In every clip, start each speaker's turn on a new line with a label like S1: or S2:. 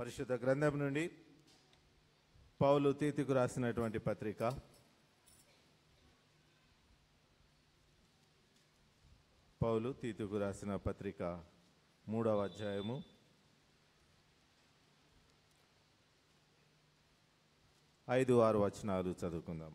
S1: పరిశుద్ధ గ్రంథం నుండి పౌలు తీతికు రాసినటువంటి పత్రిక పౌలు తీతుకు రాసిన పత్రిక మూడవ అధ్యాయము ఐదు ఆరు వచనాలు చదువుకుందాం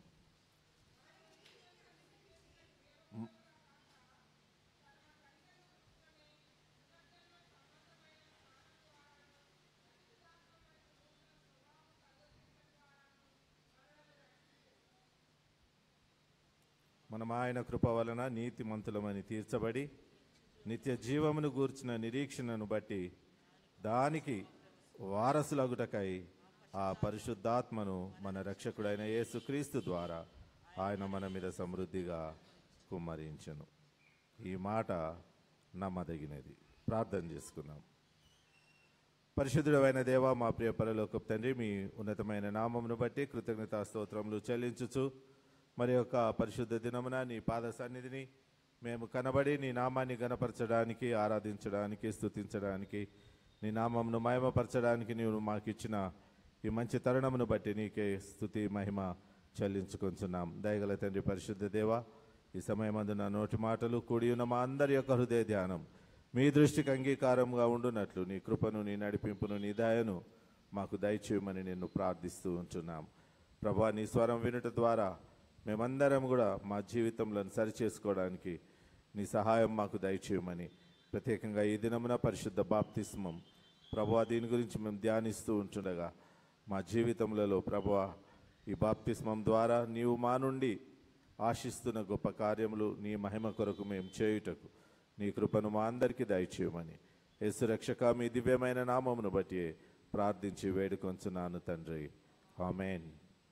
S1: మనం ఆయన కృప వలన నీతిమంతులమని తీర్చబడి నిత్య జీవమును గూర్చిన నిరీక్షణను బట్టి దానికి వారసులగుటకై ఆ పరిశుద్ధాత్మను మన రక్షకుడైన యేసుక్రీస్తు ద్వారా ఆయన మన మీద సమృద్ధిగా కుమ్మరించను ఈ మాట నమ్మదగినది ప్రార్థన చేసుకుందాం పరిశుద్ధుడమైన దేవ మా ప్రియ పరలోకపు తండ్రి మీ ఉన్నతమైన నామమును బట్టి కృతజ్ఞతా స్తోత్రములు చెల్లించుచు మరి యొక్క పరిశుద్ధ దినమున నీ పాద సన్నిధిని మేము కనబడి నీ నామాన్ని గనపరచడానికి ఆరాధించడానికి స్తుతించడానికి నీ నామమును మహిమపరచడానికి నీవు మాకు ఇచ్చిన ఈ మంచి తరుణమును బట్టి నీకే స్తుతి మహిమ చెల్లించుకొంచున్నాం దయగల తండ్రి పరిశుద్ధ దేవ ఈ సమయమందు నా నోటి మాటలు కూడి ఉన్న మా అందరి యొక్క హృదయ ధ్యానం మీ దృష్టికి అంగీకారంగా ఉండునట్లు నీ కృపను నీ నడిపింపును నీ దయను మాకు దయచేయమని నిన్ను ప్రార్థిస్తూ ఉంటున్నాం ప్రభా నీ స్వరం వినుట ద్వారా మేమందరం కూడా మా జీవితంలో సరిచేసుకోవడానికి నీ సహాయం మాకు దయచేయమని ప్రత్యేకంగా ఈ దినమున పరిశుద్ధ బాప్తిస్మం ప్రభా దీని గురించి మేము ధ్యానిస్తూ ఉంటుండగా మా జీవితములలో ప్రభా ఈ బాప్తిస్మం ద్వారా నీవు మా నుండి ఆశిస్తున్న గొప్ప కార్యములు నీ మహిమ కొరకు మేము చేయుటకు నీ కృపను మా అందరికీ దయచేయమని యేసు రక్షక మీ దివ్యమైన నామమును బట్టి ప్రార్థించి వేడుకొంచున్నాను తండ్రి ఆమెన్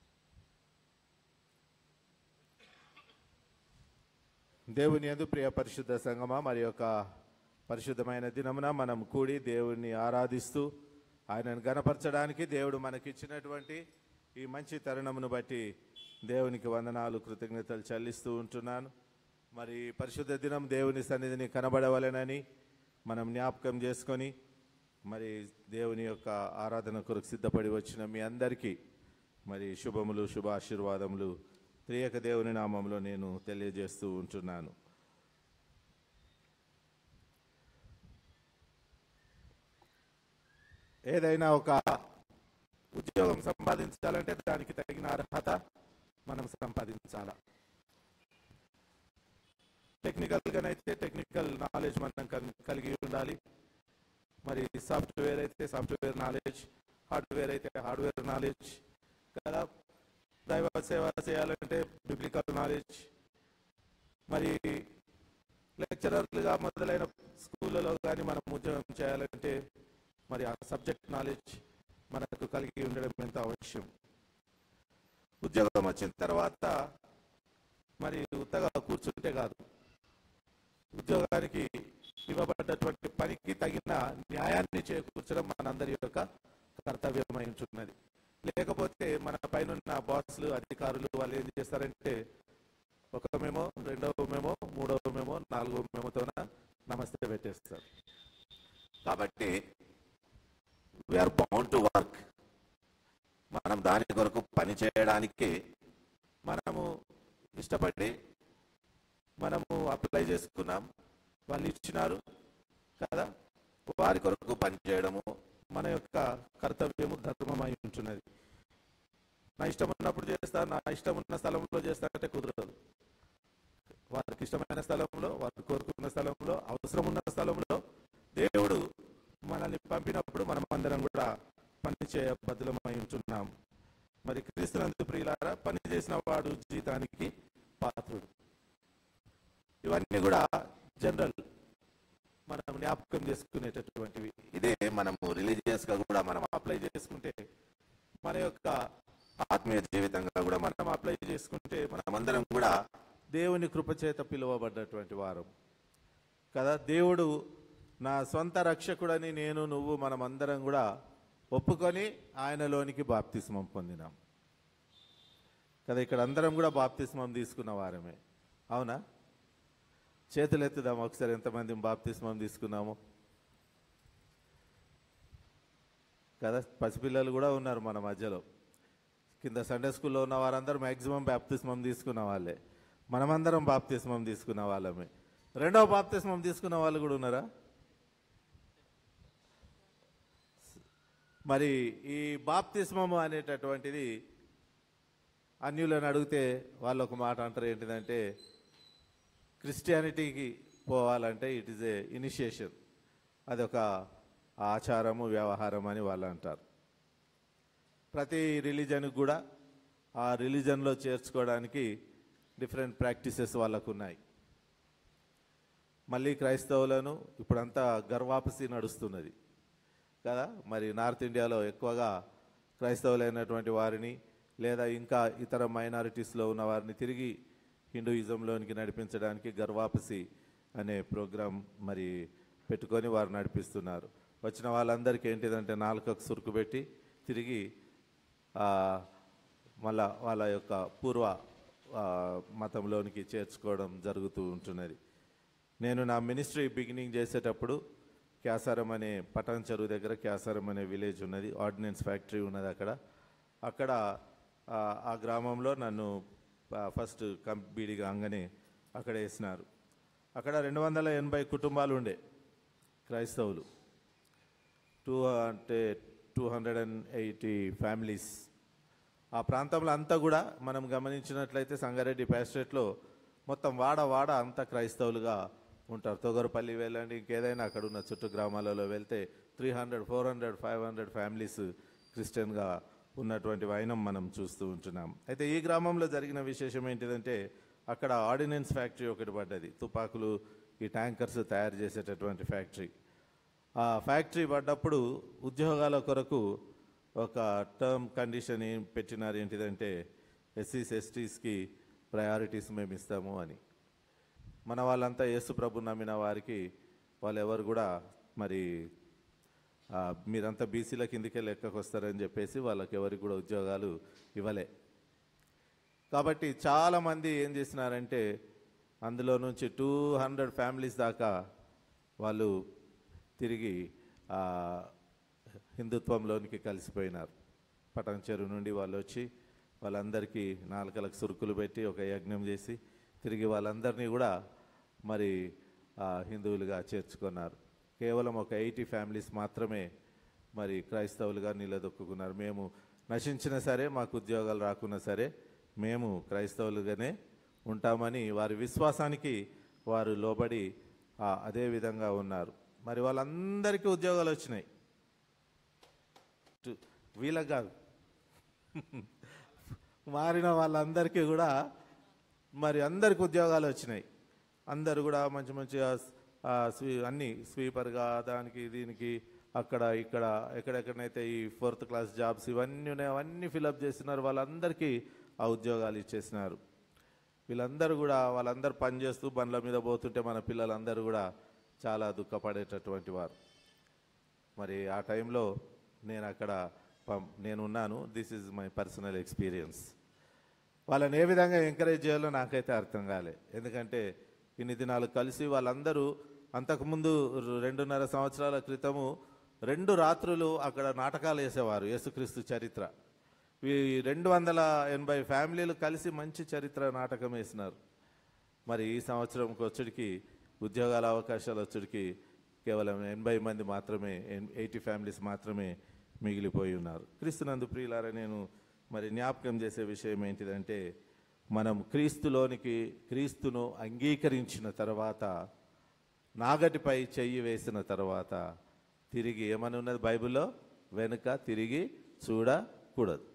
S1: దేవుని యందు ప్రియ పరిశుద్ధ సంగమ మరి యొక్క పరిశుద్ధమైన దినమున మనం కూడి దేవుణ్ణి ఆరాధిస్తూ ఆయనను గనపరచడానికి దేవుడు మనకిచ్చినటువంటి ఈ మంచి తరుణమును బట్టి దేవునికి వందనాలు కృతజ్ఞతలు చెల్లిస్తూ ఉంటున్నాను మరి పరిశుద్ధ దినం దేవుని సన్నిధిని కనబడవలెనని మనం జ్ఞాపకం చేసుకొని మరి దేవుని యొక్క ఆరాధన కొరకు సిద్ధపడి వచ్చిన మీ అందరికీ మరి శుభములు శుభాశీర్వాదములు త్రియక దేవుని నామంలో నేను తెలియజేస్తూ ఉంటున్నాను ఏదైనా ఒక ఉద్యోగం సంపాదించాలంటే దానికి తగిన అర్హత మనం సంపాదించాల టెక్నికల్గానైతే టెక్నికల్ నాలెడ్జ్ మనం కల్- కలిగి ఉండాలి మరి సాఫ్ట్వేర్ అయితే సాఫ్ట్వేర్ నాలెడ్జ్ హార్డ్వేర్ అయితే హార్డ్వేర్ నాలెడ్జ్ కదా దైవ సేవ చేయాలంటే బిబ్లికల్ నాలెడ్జ్ మరి లెక్చరర్లుగా మొదలైన స్కూళ్ళలో కానీ మనం ఉద్యోగం చేయాలంటే మరి ఆ సబ్జెక్ట్ నాలెడ్జ్ మనకు కలిగి ఉండడం ఎంత అవశ్యం ఉద్యోగం వచ్చిన తర్వాత మరి ఉత్తగా కూర్చుంటే కాదు ఉద్యోగానికి ఇవ్వబడ్డటువంటి పనికి తగిన న్యాయాన్ని చేకూర్చడం మనందరి యొక్క కర్తవ్యమై ఉంటున్నది లేకపోతే మన పైన బాస్లు అధికారులు వాళ్ళు ఏం చేస్తారంటే ఒక మేమో రెండవ మేమో మూడవ మేమో నాలుగవ మేమోతోన నమస్తే పెట్టేస్తారు కాబట్టి వీఆర్ బౌండ్ టు వర్క్ మనం దాని కొరకు పని చేయడానికి మనము ఇష్టపడి మనము అప్లై చేసుకున్నాం వాళ్ళు ఇచ్చినారు కదా వారి కొరకు పని చేయడము మన యొక్క కర్తవ్యము ధర్మమై ఉంటున్నది నా ఇష్టం ఉన్నప్పుడు చేస్తా నా ఇష్టం ఉన్న స్థలంలో చేస్తా అంటే కుదరదు వారికి ఇష్టమైన స్థలంలో వారు కోరుకున్న స్థలంలో అవసరం ఉన్న స్థలంలో దేవుడు మనల్ని పంపినప్పుడు మనం అందరం కూడా పని చేయ బదులమై ఉంటున్నాం మరి క్రీస్తునందు ప్రియులారా పని చేసిన వాడు జీతానికి పాత్రుడు ఇవన్నీ కూడా జనరల్ మనం జ్ఞాపకం చేసుకునేటటువంటివి ఇదే మనము రిలీజియస్ గా కూడా మనం అప్లై చేసుకుంటే మన యొక్క ఆత్మీయ జీవితంగా కూడా మనం అప్లై చేసుకుంటే మనమందరం కూడా దేవుని కృపచేత పిలువబడ్డటువంటి వారం కదా దేవుడు నా సొంత రక్షకుడని నేను నువ్వు మనమందరం కూడా ఒప్పుకొని ఆయనలోనికి బాప్తిస్మం పొందినాం కదా ఇక్కడ అందరం కూడా బాప్తిస్మం తీసుకున్న వారమే అవునా చేతులు ఎత్తుదాం ఒకసారి ఎంతమంది బాప్తిస్మం తీసుకున్నాము కదా పసిపిల్లలు కూడా ఉన్నారు మన మధ్యలో కింద సండే స్కూల్లో ఉన్న వారందరూ మ్యాక్సిమం బాప్తిస్మం తీసుకున్న వాళ్ళే మనమందరం బాప్తిస్మం తీసుకున్న వాళ్ళమే రెండవ బాప్తిస్మం తీసుకున్న వాళ్ళు కూడా ఉన్నారా మరి ఈ బాప్తిస్మము అనేటటువంటిది అన్యులను అడిగితే వాళ్ళు ఒక మాట అంటారు ఏంటిదంటే క్రిస్టియానిటీకి పోవాలంటే ఇట్ ఈస్ ఏ ఇనిషియేషన్ అదొక ఆచారము వ్యవహారం అని వాళ్ళు అంటారు ప్రతి రిలీజన్కి కూడా ఆ రిలీజన్లో చేర్చుకోవడానికి డిఫరెంట్ ప్రాక్టీసెస్ వాళ్ళకు ఉన్నాయి మళ్ళీ క్రైస్తవులను ఇప్పుడంతా గర్వాపసి నడుస్తున్నది కదా మరి నార్త్ ఇండియాలో ఎక్కువగా క్రైస్తవులైనటువంటి వారిని లేదా ఇంకా ఇతర మైనారిటీస్లో ఉన్న వారిని తిరిగి హిందూయిజంలోనికి నడిపించడానికి గర్వాపసి అనే ప్రోగ్రాం మరి పెట్టుకొని వారు నడిపిస్తున్నారు వచ్చిన వాళ్ళందరికీ ఏంటిదంటే నాలుకకు సురుకు పెట్టి తిరిగి ఆ, మళ్ళా వాళ్ళ యొక్క పూర్వ ఆ, మతంలోనికి చేర్చుకోవడం జరుగుతూ ఉంటున్నది నేను నా మినిస్ట్రీ బిగినింగ్ చేసేటప్పుడు క్యాసారం అనే పటాన్ చెరువు దగ్గర క్యాసారం అనే విలేజ్ ఉన్నది ఆర్డినెన్స్ ఫ్యాక్టరీ ఉన్నది అక్కడ అక్కడ ఆ, ఆ గ్రామంలో నన్ను ఆ, ఫస్ట్ కంపీడి కాగానే అక్కడ వేసినారు అక్కడ రెండు వందల ఎనభై కుటుంబాలు ఉండే క్రైస్తవులు టూ అంటే two hundred and eighty families ఆ ప్రాంతంలో అంతా కూడా మనం గమనించినట్లయితే సంగారెడ్డి ప్యాస్టేట్లో మొత్తం వాడ వాడ అంతా క్రైస్తవులుగా ఉంటారు తొగరపల్లి వెళ్ళండి ఇంకేదైనా అక్కడ ఉన్న చుట్టూ గ్రామాలలో వెళ్తే three hundred four hundred five hundred families క్రిస్టియన్గా ఉన్నటువంటి వైనం మనం చూస్తూ ఉంటున్నాం అయితే ఈ గ్రామంలో జరిగిన విశేషం ఏంటిదంటే అక్కడ ఆర్డినెన్స్ ఫ్యాక్టరీ ఒకటి పడ్డది తుపాకులు ఈ ట్యాంకర్స్ తయారు చేసేటటువంటి ఫ్యాక్టరీ ఆ ఫ్యాక్టరీ పడ్డప్పుడు ఉద్యోగాల కొరకు ఒక టర్మ్ కండిషన్ ఏం పెట్టినారు ఏంటిదంటే ఎస్సీస్ ఎస్టీస్కి ప్రయారిటీస్ మేము ఇస్తాము అని మన వాళ్ళంతా యేసు ప్రభు నమ్మిన వారికి వాళ్ళు ఎవరు కూడా మరి ఆ, మీరంతా బీసీల కిందికే లెక్కకు వస్తారని చెప్పేసి వాళ్ళకి ఎవరికి కూడా ఉద్యోగాలు ఇవ్వలే కాబట్టి చాలామంది ఏం చేసినారంటే అందులో నుంచి టూ హండ్రెడ్ ఫ్యామిలీస్ దాకా వాళ్ళు తిరిగి ఆ, హిందుత్వంలోనికి కలిసిపోయినారు పటం చెరువు నుండి వాళ్ళు వచ్చి వాళ్ళందరికీ నాలుకలకు సురుకులు పెట్టి ఒక యజ్ఞం చేసి తిరిగి వాళ్ళందరినీ కూడా మరి ఆ, హిందువులుగా చేర్చుకున్నారు కేవలం ఒక ఎయిటీ ఫ్యామిలీస్ మాత్రమే మరి క్రైస్తవులుగా నిలదొక్కున్నారు మేము నశించినా సరే మాకు ఉద్యోగాలు రాకున్నా సరే మేము క్రైస్తవులుగానే ఉంటామని వారి విశ్వాసానికి వారు లోబడి ఆ, అదే విధంగా ఉన్నారు మరి వాళ్ళందరికీ ఉద్యోగాలు వచ్చినాయి టు- వీళ్ళకి కాదు మారిన వాళ్ళందరికీ కూడా మరి అందరికి ఉద్యోగాలు వచ్చినాయి అందరు కూడా మంచి మంచిగా ఆ, స్వీ అన్ని స్వీపర్గా దానికి దీనికి అక్కడ ఇక్కడ ఎక్కడెక్కడనైతే ఈ ఫోర్త్ క్లాస్ జాబ్స్ ఇవన్నీ ఉన్నాయి అవన్నీ ఫిలప్ చేస్తున్నారు వాళ్ళందరికీ ఆ ఉద్యోగాలు ఇచ్చేసినారు వీళ్ళందరూ కూడా వాళ్ళందరూ పనిచేస్తూ బండ్ల మీద పోతుంటే మన పిల్లలందరూ కూడా చాలా దుఃఖపడేటటువంటి వారు మరి ఆ టైంలో నేను అక్కడ పం- నేను ఉన్నాను this is my personal experience వాళ్ళని ఏ విధంగా ఎంకరేజ్ చేయాలో నాకైతే అర్థం కాలే ఎందుకంటే ఇన్ని దినాలు కలిసి వాళ్ళందరూ అంతకుముందు రు- రెండున్నర సంవత్సరాల క్రితము రెండు రాత్రులు అక్కడ నాటకాలు వేసేవారు యేసుక్రీస్తు చరిత్ర ఈ రెండు వందల ఎనభై ఫ్యామిలీలు కలిసి మంచి చరిత్ర నాటకం వేసినారు మరి ఈ సంవత్సరంకి వచ్చుడికి ఉద్యోగాల అవకాశాలు వచ్చుడికి కేవలం ఎనభై మంది మాత్రమే ఎయిటీ ఫ్యామిలీస్ మాత్రమే మిగిలిపోయి ఉన్నారు క్రీస్తునందు ప్రియులారా నేను మరి జ్ఞాపకం చేసే విషయం ఏంటిదంటే మనం క్రీస్తులోనికి క్రీస్తును అంగీకరించిన తర్వాత నాగటిపై చెయ్యి వేసిన తర్వాత తిరిగి ఏమని ఉన్నది బైబిల్లో వెనుక తిరిగి చూడకూడదు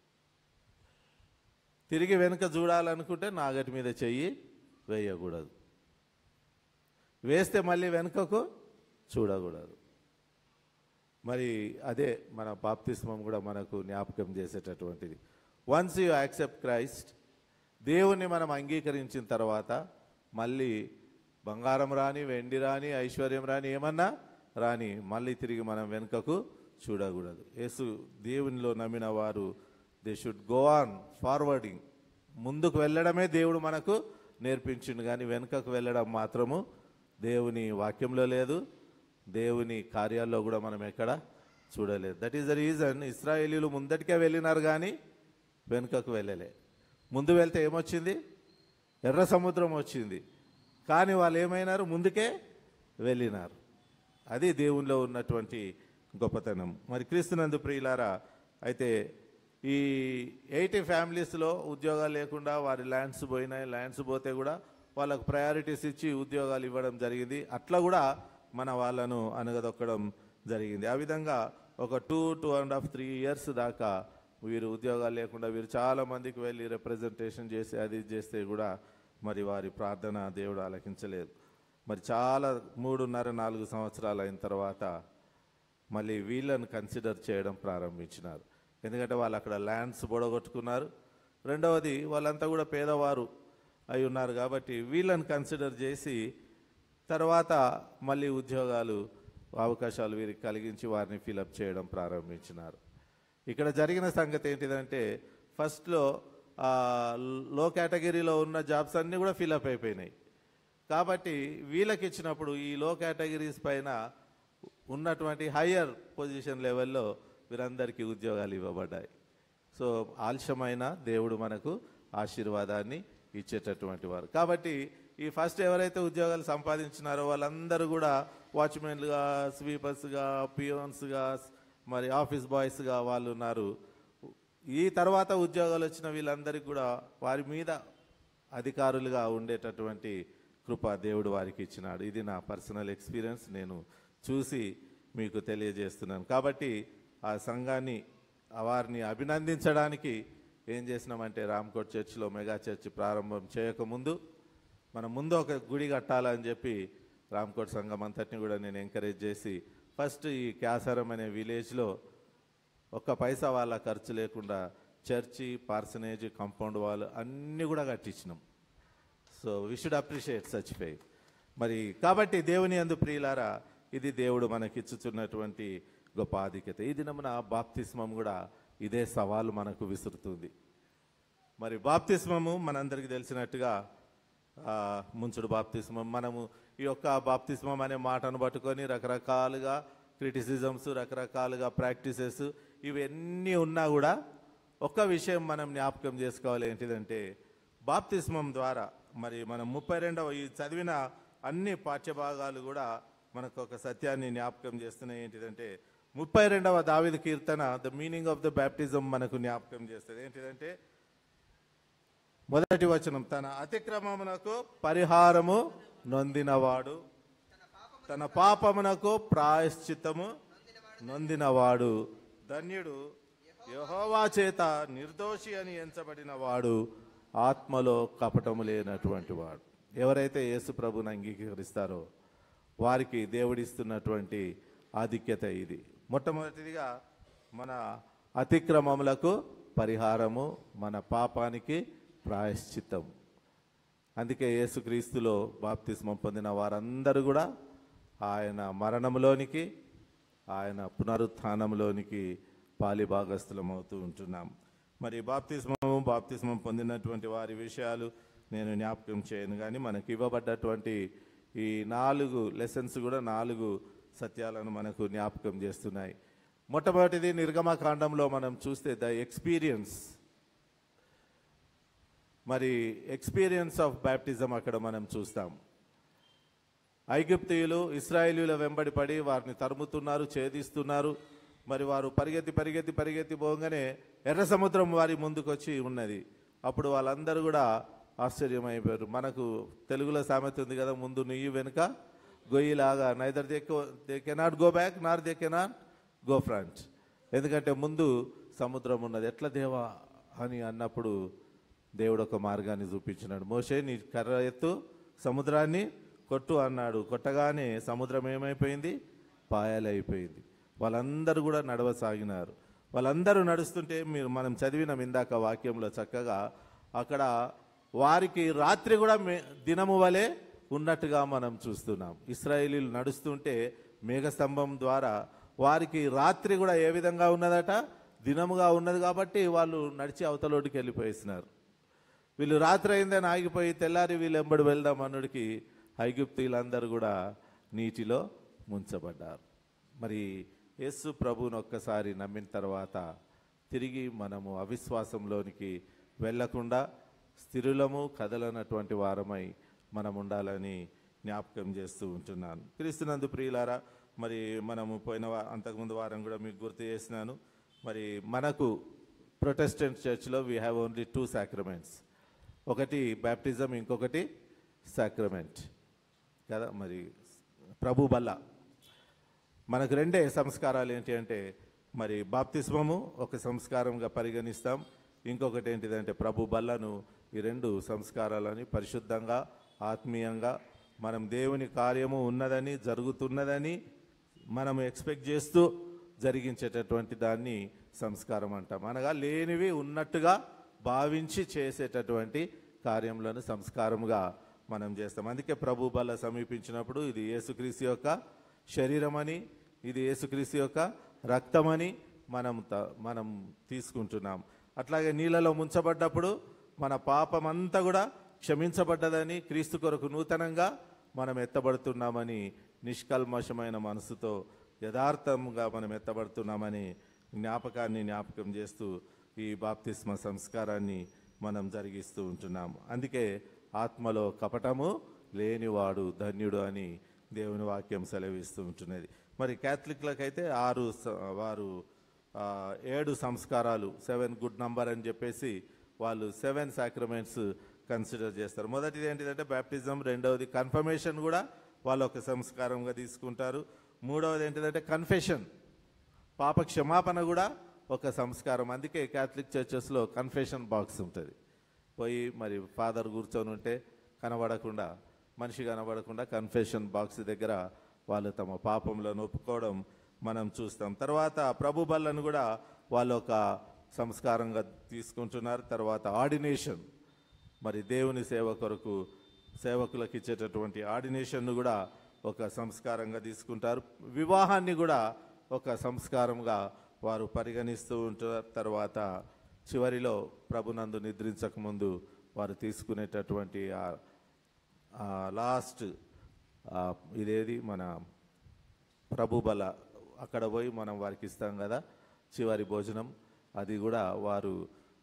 S1: తిరిగి వెనుక చూడాలనుకుంటే నాగటి మీద చెయ్యి వేయకూడదు వేస్తే మళ్ళీ వెనుకకు చూడకూడదు మరి అదే మన బాప్తిస్మం కూడా మనకు జ్ఞాపకం చేసేటటువంటిది వన్స్ యూ యాక్సెప్ట్ క్రైస్ట్ దేవుణ్ణి మనం అంగీకరించిన తర్వాత మళ్ళీ బంగారం రాని వెండి రాని ఐశ్వర్యం రాని ఏమన్నా రాని మళ్ళీ తిరిగి మనం వెనుకకు చూడకూడదు యేసు దేవునిలో నమ్మిన వారు they should go on forwarding ముందుకు వెళ్ళడమే దేవుడు మనకు నేర్పించిండు కానీ వెనుకకు వెళ్ళడం మాత్రము దేవుని వాక్యంలో లేదు దేవుని కార్యాల్లో కూడా మనం ఎక్కడ చూడలేదు దట్ ఈస్ ద రీజన్ ఇస్రాయేలీలు ముందటికే వెళ్ళినారు కానీ వెనుకకు వెళ్ళలే ముందు వెళ్తే ఏమొచ్చింది ఎర్ర సముద్రం వచ్చింది కానీ వాళ్ళు ఏమైనారు ముందుకే వెళ్ళినారు అది దేవునిలో ఉన్నటువంటి గొప్పతనం మరి క్రీస్తునందు ప్రియులారా అయితే ఈ ఎయిటీ ఫ్యామిలీస్లో ఉద్యోగాలు లేకుండా వారి ల్యాండ్స్ పోయినాయి ల్యాండ్స్ పోతే కూడా వాళ్ళకు ప్రయారిటీస్ ఇచ్చి ఉద్యోగాలు ఇవ్వడం జరిగింది అట్లా కూడా మన వాళ్ళను అనగదొక్కడం జరిగింది ఆ విధంగా ఒక two two and half three years దాకా వీరు ఉద్యోగాలు లేకుండా వీరు చాలా మందికి వెళ్ళి రిప్రజెంటేషన్ చేసి అది ఇది చేస్తే కూడా మరి వారి ప్రార్థన దేవుడు ఆలకించలేదు మరి చాలా మూడున్నర నాలుగు సంవత్సరాలు అయిన తర్వాత మళ్ళీ వీళ్ళని కన్సిడర్ చేయడం ప్రారంభించినారు ఎందుకంటే వాళ్ళు అక్కడ ల్యాండ్స్ బొడగొట్టుకున్నారు రెండవది వాళ్ళంతా కూడా పేదవారు అయి ఉన్నారు కాబట్టి వీళ్ళని కన్సిడర్ చేసి తర్వాత మళ్ళీ ఉద్యోగాలు అవకాశాలు వీరికి కలిగించి వారిని ఫిలప్ చేయడం ప్రారంభించినారు ఇక్కడ జరిగిన సంగతి ఏంటిదంటే ఫస్ట్లో లో కేటగిరీలో ఉన్న జాబ్స్ అన్నీ కూడా ఫిలప్ అయిపోయినాయి కాబట్టి వీళ్ళకి ఇచ్చినప్పుడు ఈ లో కేటగిరీస్ పైన ఉన్నటువంటి హయ్యర్ పొజిషన్ లెవెల్లో వీరందరికీ ఉద్యోగాలు ఇవ్వబడ్డాయి సో ఆలస్యమైన దేవుడు మనకు ఆశీర్వాదాన్ని ఇచ్చేటటువంటి వారు కాబట్టి ఈ ఫస్ట్ ఎవరైతే ఉద్యోగాలు సంపాదించినారో వాళ్ళందరూ కూడా వాచ్మెన్లుగా స్వీపర్స్గా పియోన్స్గా మరి ఆఫీస్ బాయ్స్గా వాళ్ళు ఉన్నారు ఈ తర్వాత ఉద్యోగాలు వచ్చిన వీళ్ళందరికీ కూడా వారి మీద అధికారులుగా ఉండేటటువంటి కృప దేవుడు వారికి ఇచ్చినాడు ఇది నా పర్సనల్ ఎక్స్పీరియన్స్ నేను చూసి మీకు తెలియజేస్తున్నాను కాబట్టి ఆ సంఘాన్ని ఆ వారిని అభినందించడానికి ఏం చేసినామంటే రామ్కోట్ చర్చిలో మెగా చర్చ్ ప్రారంభం చేయకముందు మనం ముందు ఒక గుడి కట్టాలని చెప్పి రామ్కోట్ సంఘం అంతటిని కూడా నేను ఎంకరేజ్ చేసి ఫస్ట్ ఈ క్యాసరం అనే విలేజ్లో ఒక్క పైసా వాళ్ళ ఖర్చు లేకుండా చర్చి పార్సనేజ్ కాంపౌండ్ వాల్ అన్నీ కూడా కట్టించినాం so we should appreciate such faith మరి కాబట్టి దేవుని అందు ప్రియులారా ఇది దేవుడు మనకిచ్చుచున్నటువంటి గొప్ప ఆధిక్యత ఈ దినమున బాప్తిస్మం కూడా ఇదే సవాలు మనకు విసురుతుంది మరి బాప్తిస్మము మనందరికీ తెలిసినట్టుగా ఆ, ముంచుడు బాప్తిస్మం మనము ఈ యొక్క బాప్తిస్మం అనే మాటను పట్టుకొని రకరకాలుగా క్రిటిసిజమ్స్ రకరకాలుగా ప్రాక్టీసెస్ ఇవన్నీ ఉన్నా కూడా ఒక్క విషయం మనం జ్ఞాపకం చేసుకోవాలి ఏంటిదంటే బాప్తిస్మం ద్వారా మరి మనం ముప్పై రెండవ ఈ చదివిన అన్ని పాఠ్యభాగాలు కూడా మనకు ఒక సత్యాన్ని జ్ఞాపకం చేస్తున్నాయి ఏంటిదంటే ముప్పై రెండవ దావిద కీర్తన the meaning of the baptism మనకు జ్ఞాపకం చేస్తుంది ఏంటిదంటే మొదటి వచనం తన అతిక్రమమునకు పరిహారము నొందినవాడు తన పాపమునకు ప్రాయశ్చిత్తము నొందినవాడు ధన్యుడు యెహోవా చేత నిర్దోషి అని ఎంచబడిన వాడు ఆత్మలో కపటము లేనటువంటి వాడు ఎవరైతే యేసు ప్రభుని అంగీకరిస్తారో వారికి దేవుడిస్తున్నటువంటి ఆధిక్యత ఇది మొట్టమొదటిదిగా మన అతిక్రమములకు పరిహారము మన పాపానికి ప్రాయశ్చిత్తం అందుకే యేసుక్రీస్తులో బాప్తిస్మం పొందిన వారందరూ కూడా ఆయన మరణంలోనికి ఆయన పునరుత్థానంలోనికి పాలిభాగస్థులం అవుతూ ఉంటున్నాం మరి బాప్తిస్మము బాప్తిస్మం పొందినటువంటి వారి విషయాలు నేను జ్ఞాపకం చేయను కానీ మనకి ఇవ్వబడ్డటువంటి ఈ నాలుగు లెసన్స్ కూడా నాలుగు సత్యాలను మనకు జ్ఞాపకం చేస్తున్నాయి మొట్టమొదటిది నిర్గమకాండంలో మనం చూస్తే ద ఎక్స్పీరియన్స్ మరి ఎక్స్పీరియన్స్ ఆఫ్ బ్యాప్టిజం అక్కడ మనం చూస్తాం ఐగుప్తీయులు ఇస్రాయేలీల వెంబడి పడి వారిని తరుముతున్నారు ఛేదిస్తున్నారు మరి వారు పరిగెత్తి పరిగెత్తి పరిగెత్తి పోగానే ఎర్ర సముద్రం వారి ముందుకొచ్చి ఉన్నది అప్పుడు వాళ్ళందరూ కూడా ఆశ్చర్యమైపోయారు మనకు తెలుగులో సామెత ఉంది కదా ముందు నుయ్యి వెనుక గొయ్యిలాగా neither they they cannot go back nor they cannot go front ఎందుకంటే ముందు సముద్రం ఉన్నది ఎట్లా దేవా అని అన్నప్పుడు దేవుడు ఒక మార్గాన్ని చూపించినాడు మోషే నీ కర్ర ఎత్తు సముద్రాన్ని కొట్టు అన్నాడు కొట్టగానే సముద్రం ఏమైపోయింది పాయాలైపోయింది వాళ్ళందరూ కూడా నడవసాగినారు వాళ్ళందరూ నడుస్తుంటే మీరు మనం చదివిన ఇందాక వాక్యంలో చక్కగా అక్కడ వారికి రాత్రి కూడా మే- దినము వలె ఉన్నట్టుగా మనం చూస్తున్నాం ఇస్రాయేలీలు నడుస్తుంటే మేఘస్తంభం ద్వారా వారికి రాత్రి కూడా ఏ విధంగా ఉన్నదట దినముగా ఉన్నది కాబట్టి వాళ్ళు నడిచి అవతలోటికి వెళ్ళిపోయిస్తున్నారు వీళ్ళు రాత్రి అయిందని ఆగిపోయి తెల్లారి వీళ్ళు ఎంబడి వెళ్దాం అన్నుడికి ఐగుప్తీయులందరూ కూడా నీటిలో ముంచబడ్డారు మరి యేసు ప్రభువును ఒక్కసారి నమ్మిన తర్వాత తిరిగి మనము అవిశ్వాసంలోనికి వెళ్ళకుండా స్థిరులము కదలనటువంటి వారమై మనం ఉండాలని జ్ఞాపకం చేస్తూ ఉంటున్నాను క్రీస్తునందు ప్రియులారా మరి మనము పోయిన వా అంతకుముందు వారం కూడా మీకు గుర్తు చేసినాను మరి మనకు ప్రొటెస్టెంట్ చర్చ్లో we have only two sacraments ఒకటి బ్యాప్టిజం ఇంకొకటి సాక్రమెంట్ కదా మరి ప్రభు బల్ల మనకు రెండే సంస్కారాలు ఏంటి అంటే మరి బాప్తిస్మము ఒక సంస్కారంగా పరిగణిస్తాం ఇంకొకటి ఏంటిదంటే ప్రభు బల్లను ఈ రెండు సంస్కారాలని పరిశుద్ధంగా ఆత్మీయంగా మనం దేవుని కార్యము ఉన్నదని జరుగుతున్నదని మనం ఎక్స్పెక్ట్ చేస్తూ జరిగించేటటువంటి దాన్ని సంస్కారం అంటాం అనగా లేనివి ఉన్నట్టుగా భావించి చేసేటటువంటి కార్యములను సంస్కారముగా మనం చేస్తాం అందుకే ప్రభు బల సమీపించినప్పుడు ఇది యేసుక్రీస్తు యొక్క శరీరమని ఇది యేసుక్రీస్తు యొక్క రక్తమని మనం త- మనం తీసుకుంటున్నాం అట్లాగే నీళ్ళలో ముంచబడ్డప్పుడు మన పాపమంతా కూడా క్షమించబడ్డదని క్రీస్తు కొరకు నూతనంగా మనం ఎత్తబడుతున్నామని నిష్కల్మషమైన మనసుతో యథార్థంగా మనం ఎత్తబడుతున్నామని జ్ఞాపకాన్ని జ్ఞాపకం చేస్తూ ఈ బాప్తిస్మ సంస్కారాన్ని మనం జరిగిస్తూ ఉంటున్నాం అందుకే ఆత్మలో కపటము లేనివాడు ధన్యుడు అని దేవుని వాక్యం సెలవిస్తూ ఉంటున్నది మరి క్యాథలిక్లకైతే ఆరు స- వారు ఆ, ఏడు సంస్కారాలు సెవెన్ గుడ్ నంబర్ అని చెప్పేసి వాళ్ళు సెవెన్ సాక్రమెంట్స్ కన్సిడర్ చేస్తారు మొదటిది ఏంటిదంటే బ్యాప్టిజం రెండవది కన్ఫర్మేషన్ కూడా వాళ్ళు ఒక సంస్కారంగా తీసుకుంటారు మూడవది ఏంటిదంటే కన్ఫెషన్ పాప క్షమాపణ కూడా ఒక సంస్కారం అందుకే క్యాథలిక్ చర్చెస్లో కన్ఫెషన్ బాక్స్ ఉంటుంది పోయి మరి ఫాదర్ కూర్చొని ఉంటే కనబడకుండా మనిషి కనబడకుండా కన్ఫెషన్ బాక్స్ దగ్గర వాళ్ళు తమ పాపంలో ఒప్పుకోవడం మనం చూస్తాం తర్వాత ప్రభు బల్లను కూడా వాళ్ళు ఒక సంస్కారంగా తీసుకుంటున్నారు తర్వాత ఆర్డినేషన్ మరి దేవుని సేవ కొరకు సేవకులకు ఇచ్చేటటువంటి ఆర్డినేషన్ను కూడా ఒక సంస్కారంగా తీసుకుంటారు వివాహాన్ని కూడా ఒక సంస్కారంగా వారు పరిగణిస్తూ ఉంటారు తర్వాత చివరిలో ప్రభునందు నిద్రించక ముందు వారు తీసుకునేటటువంటి ఆ- ఆ లాస్ట్ ఆ ఇదేది మన ప్రభు బల అక్కడ పోయి మనం వారికి ఇస్తాం కదా చివరి భోజనం అది కూడా వారు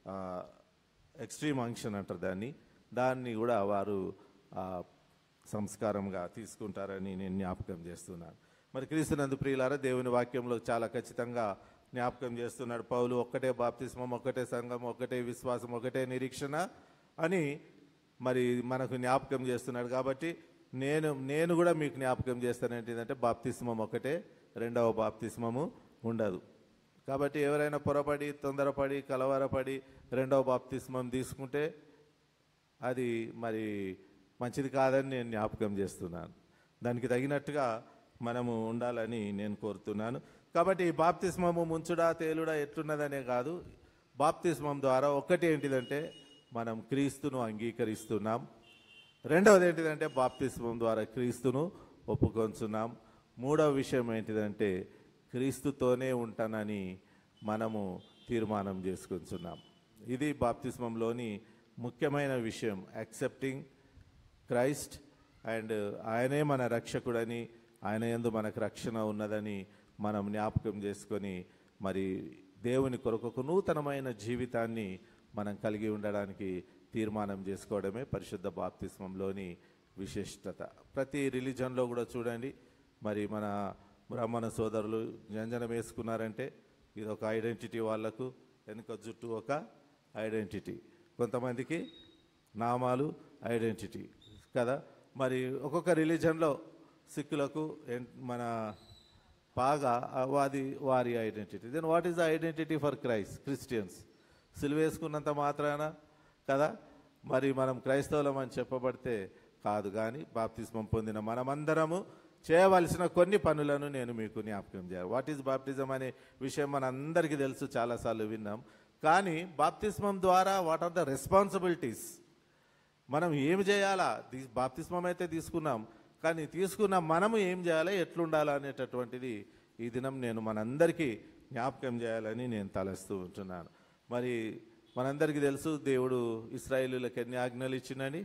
S1: ఎక్స్ట్రీమ్ అంక్షన్ అంటారు దాన్ని దాన్ని కూడా వారు ఆ, సంస్కారంగా తీసుకుంటారని నేను జ్ఞాపకం చేస్తున్నాను మరి క్రీస్తునందు ప్రియులారా దేవుని వాక్యంలో చాలా ఖచ్చితంగా జ్ఞాపకం చేస్తున్నాడు పౌలు ఒక్కటే బాప్తిస్మం ఒక్కటే సంఘం ఒక్కటే విశ్వాసం ఒకటే నిరీక్షణ అని మరి మనకు జ్ఞాపకం చేస్తున్నాడు కాబట్టి నేను నేను కూడా మీకు జ్ఞాపకం చేస్తాను ఏంటిదంటే బాప్తిస్మం ఒకటే రెండవ బాప్తిస్మము ఉండదు కాబట్టి ఎవరైనా పొరపడి తొందరపడి కలవరపడి రెండవ బాప్తిస్మం తీసుకుంటే అది మరి మంచిది కాదని నేను జ్ఞాపకం చేస్తున్నాను దానికి తగినట్టుగా మనము ఉండాలని నేను కోరుతున్నాను కాబట్టి ఈ బాప్తిస్మము ముంచుడా తేలుడా ఎట్లున్నదనే కాదు బాప్తిస్మం ద్వారా ఒక్కటి ఏంటిదంటే మనం క్రీస్తును అంగీకరిస్తున్నాం రెండవది ఏంటిదంటే బాప్తిస్మం ద్వారా క్రీస్తును ఒప్పుకొంచున్నాం మూడవ విషయం ఏంటిదంటే క్రీస్తుతోనే ఉంటానని మనము తీర్మానం చేసుకుంటున్నాం ఇది బాప్తిస్మంలోని ముఖ్యమైన విషయం యాక్సెప్టింగ్ క్రైస్ట్ అండ్ ఆయనే మన రక్షకుడని ఆయన యందు మనకు రక్షణ ఉన్నదని మనం జ్ఞాపకం చేసుకొని మరి దేవుని కొరకు ఒక నూతనమైన జీవితాన్ని మనం కలిగి ఉండడానికి తీర్మానం చేసుకోవడమే పరిశుద్ధ బాప్తిస్మంలోని విశిష్టత ప్రతి రిలీజన్లో కూడా చూడండి మరి మన బ్రాహ్మణ సోదరులు జంజనం వేసుకున్నారంటే ఇది ఒక ఐడెంటిటీ వాళ్ళకు వెనుక జుట్టు ఒక ఐడెంటిటీ కొంతమందికి నామాలు ఐడెంటిటీ కదా మరి ఒక్కొక్క రిలీజన్లో సిక్కులకు ఎన్- మన బాగా వాది వారి identity then what is the identity for Christ Christians సిలువేసుకున్నంత మాత్రాన కదా మరి మనం క్రైస్తవులం అని చెప్పబడితే కాదు కానీ బాప్తిస్మం పొందిన మనమందరము చేయవలసిన కొన్ని పనులను నేను మీకు జ్ఞాపకం చేయాలి వాట్ ఈజ్ బాప్టిజం అనే విషయం మన అందరికీ తెలుసు చాలాసార్లు విన్నాం కానీ బాప్తిస్మం ద్వారా వాట్ ఆర్ ద రెస్పాన్సిబిలిటీస్ మనం ఏం చేయాలా తీ- బాప్తిస్మం అయితే తీసుకున్నాం కానీ తీసుకున్న మనము ఏం చేయాలి ఎట్లుండాలా అనేటటువంటిది ఈ దినం నేను మనందరికీ జ్ఞాపకం చేయాలని నేను తలస్తూ ఉంటున్నాను మరి మనందరికీ తెలుసు దేవుడు ఇస్రాయేలులకు ఎన్ని ఆజ్ఞలు ఇచ్చిండని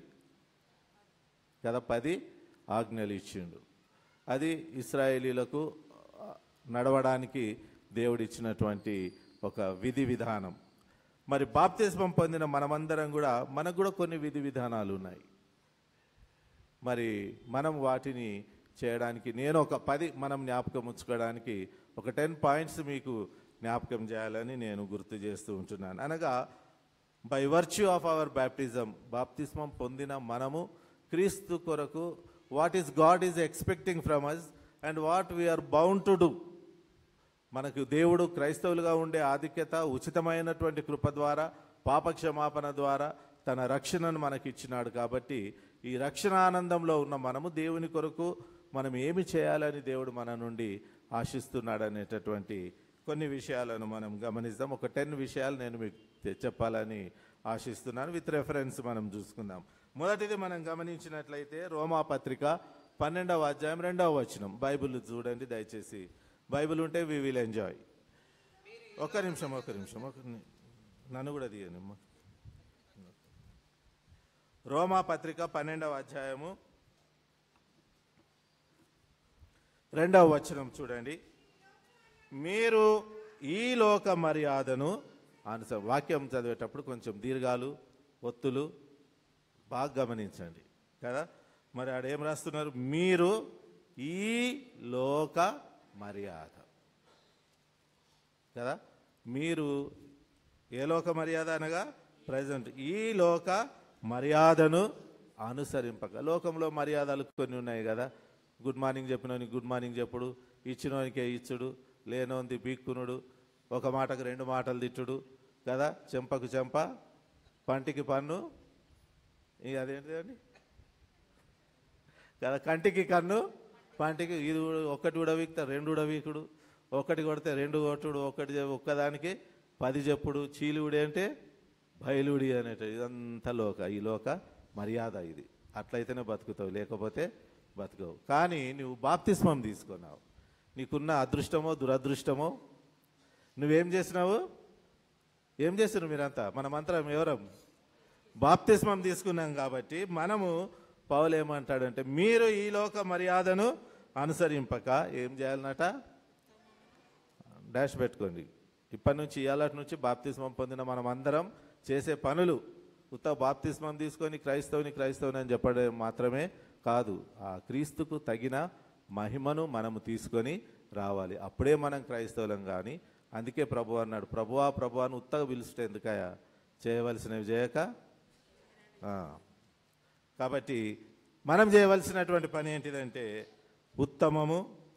S1: కదా పది ఆజ్ఞలు ఇచ్చిండు అది ఇస్రాయేలీలకు నడవడానికి దేవుడిచ్చినటువంటి ఒక విధి విధానం మరి బాప్తిస్మం పొందిన మనమందరం కూడా మనకు కూడా కొన్ని విధి విధానాలు ఉన్నాయి మరి మనం వాటిని చేయడానికి నేను ఒక పది మనం జ్ఞాపకం ఉంచుకోవడానికి ఒక టెన్ పాయింట్స్ మీకు జ్ఞాపకం చేయాలని నేను గుర్తు చేస్తూ ఉంటున్నాను అనగా by virtue of our baptism బాప్తిస్మం పొందిన మనము క్రీస్తు కొరకు what is God is expecting from us and what we are bound to do మనకు దేవుడు క్రైస్తవులుగా ఉండే ఆధిక్యత ఉచితమైనటువంటి కృప ద్వారా పాపక్షమాపణ ద్వారా తన రక్షణను మనకి ఇచ్చినాడు కాబట్టి ఈ రక్షణ ఆనందంలో ఉన్న మనము దేవుని కొరకు మనం ఏమి చేయాలని దేవుడు మన నుండి ఆశిస్తున్నాడు అనేటటువంటి కొన్ని విషయాలను మనం గమనిద్దాం ఒక టెన్ విషయాలు నేను మీకు తె- చెప్పాలని ఆశిస్తున్నాను విత్ రెఫరెన్స్ మనం చూసుకుందాం మొదటిది మనం గమనించినట్లయితే రోమా పత్రిక పన్నెండవ అధ్యాయం రెండవ వచనం బైబిల్ చూడండి దయచేసి బైబిల్ ఉంటే వి విల్ ఎంజాయ్ ఒక్క నిమిషం ఒక్క నిమిషం ఒక ని- నన్ను కూడా తీయండి అమ్మ. రోమా పత్రిక పన్నెండవ అధ్యాయము రెండవ వచనం చూడండి మీరు ఈ లోక మర్యాదను అనుస వాక్యం చదివేటప్పుడు కొంచెం దీర్ఘాలు ఒత్తులు బాగా గమనించండి కదా మరి ఆడ ఏం రాస్తున్నారు మీరు ఈ లోక మర్యాద కదా మీరు ఏ లోక మర్యాద అనగా ప్రజెంట్ ఈ లోక మర్యాదను అనుసరింపక లోకంలో మర్యాదలు కొన్ని ఉన్నాయి కదా గుడ్ మార్నింగ్ చెప్పినోనికి గుడ్ మార్నింగ్ చెప్పుడు ఇచ్చినోనికే ఇచ్చుడు లేనోంది బీక్కునుడు ఒక మాటకు రెండు మాటలు తిట్టుడు కదా చెంపకు చెంప పంటికి పన్ను ఇక అదేంటిదండి కదా కంటికి కన్ను పంటికి ఇది కూడా- ఒక్కటి కూడా వీక్తా రెండు కూడా వీకుడు ఒకటి కొడితే రెండు కొట్టుడు ఒకటి చె- ఒక్కదానికి పది చెప్పుడు చీలుడి అంటే బయలుడి అనేట ఇదంతా లోక ఈ లోక మర్యాద ఇది అట్లయితేనే బతుకుతావు లేకపోతే బతుకవు కానీ నువ్వు బాప్తిస్మం తీసుకున్నావు నీకున్న అదృష్టమో దురదృష్టమో నువ్వేం చేసినావు ఏం చేస్తున్నారు మీరంతా మనమంతరం ఎవరం బాప్తిస్మం తీసుకున్నాం కాబట్టి మనము పౌలు ఏమంటాడంటే మీరు ఈ లోక మర్యాదను అనుసరింపక ఏం చేయాలన్నట డాష్ పెట్టుకోండి ఇప్పటి నుంచి ఇవాళ నుంచి బాప్తిస్మం పొందిన మనం అందరం చేసే పనులు ఉత్త బాప్తిస్మం తీసుకొని క్రైస్తవుని క్రైస్తవుని అని చెప్పడం మాత్రమే కాదు ఆ క్రీస్తుకు తగిన మహిమను మనము తీసుకొని రావాలి అప్పుడే మనం క్రైస్తవులం కానీ అందుకే ప్రభు అన్నాడు ప్రభువా ప్రభు అని ఉత్తగా పిలుస్తే ఎందుకయా చేయవలసినవి చేయక ఆ. కాబట్టి మనం చేయవలసినటువంటి పని ఏంటిదంటే ఉత్తమము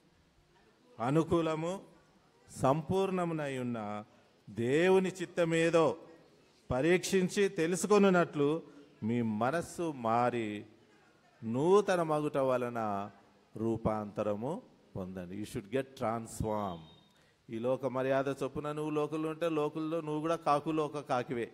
S1: అనుకూలము సంపూర్ణమునై ఉన్న దేవుని చిత్తమేదో పరీక్షించి తెలుసుకొనున్నట్లు మీ మనస్సు మారి నూతన మగుట వలన రూపాంతరము పొందండి యూ షుడ్ గెట్ ట్రాన్స్ఫార్మ్ ఈ లోక మర్యాద చొప్పున నువ్వు లోకల్లో ఉంటే లోకల్లో నువ్వు కూడా కాకులో ఒక కాకివే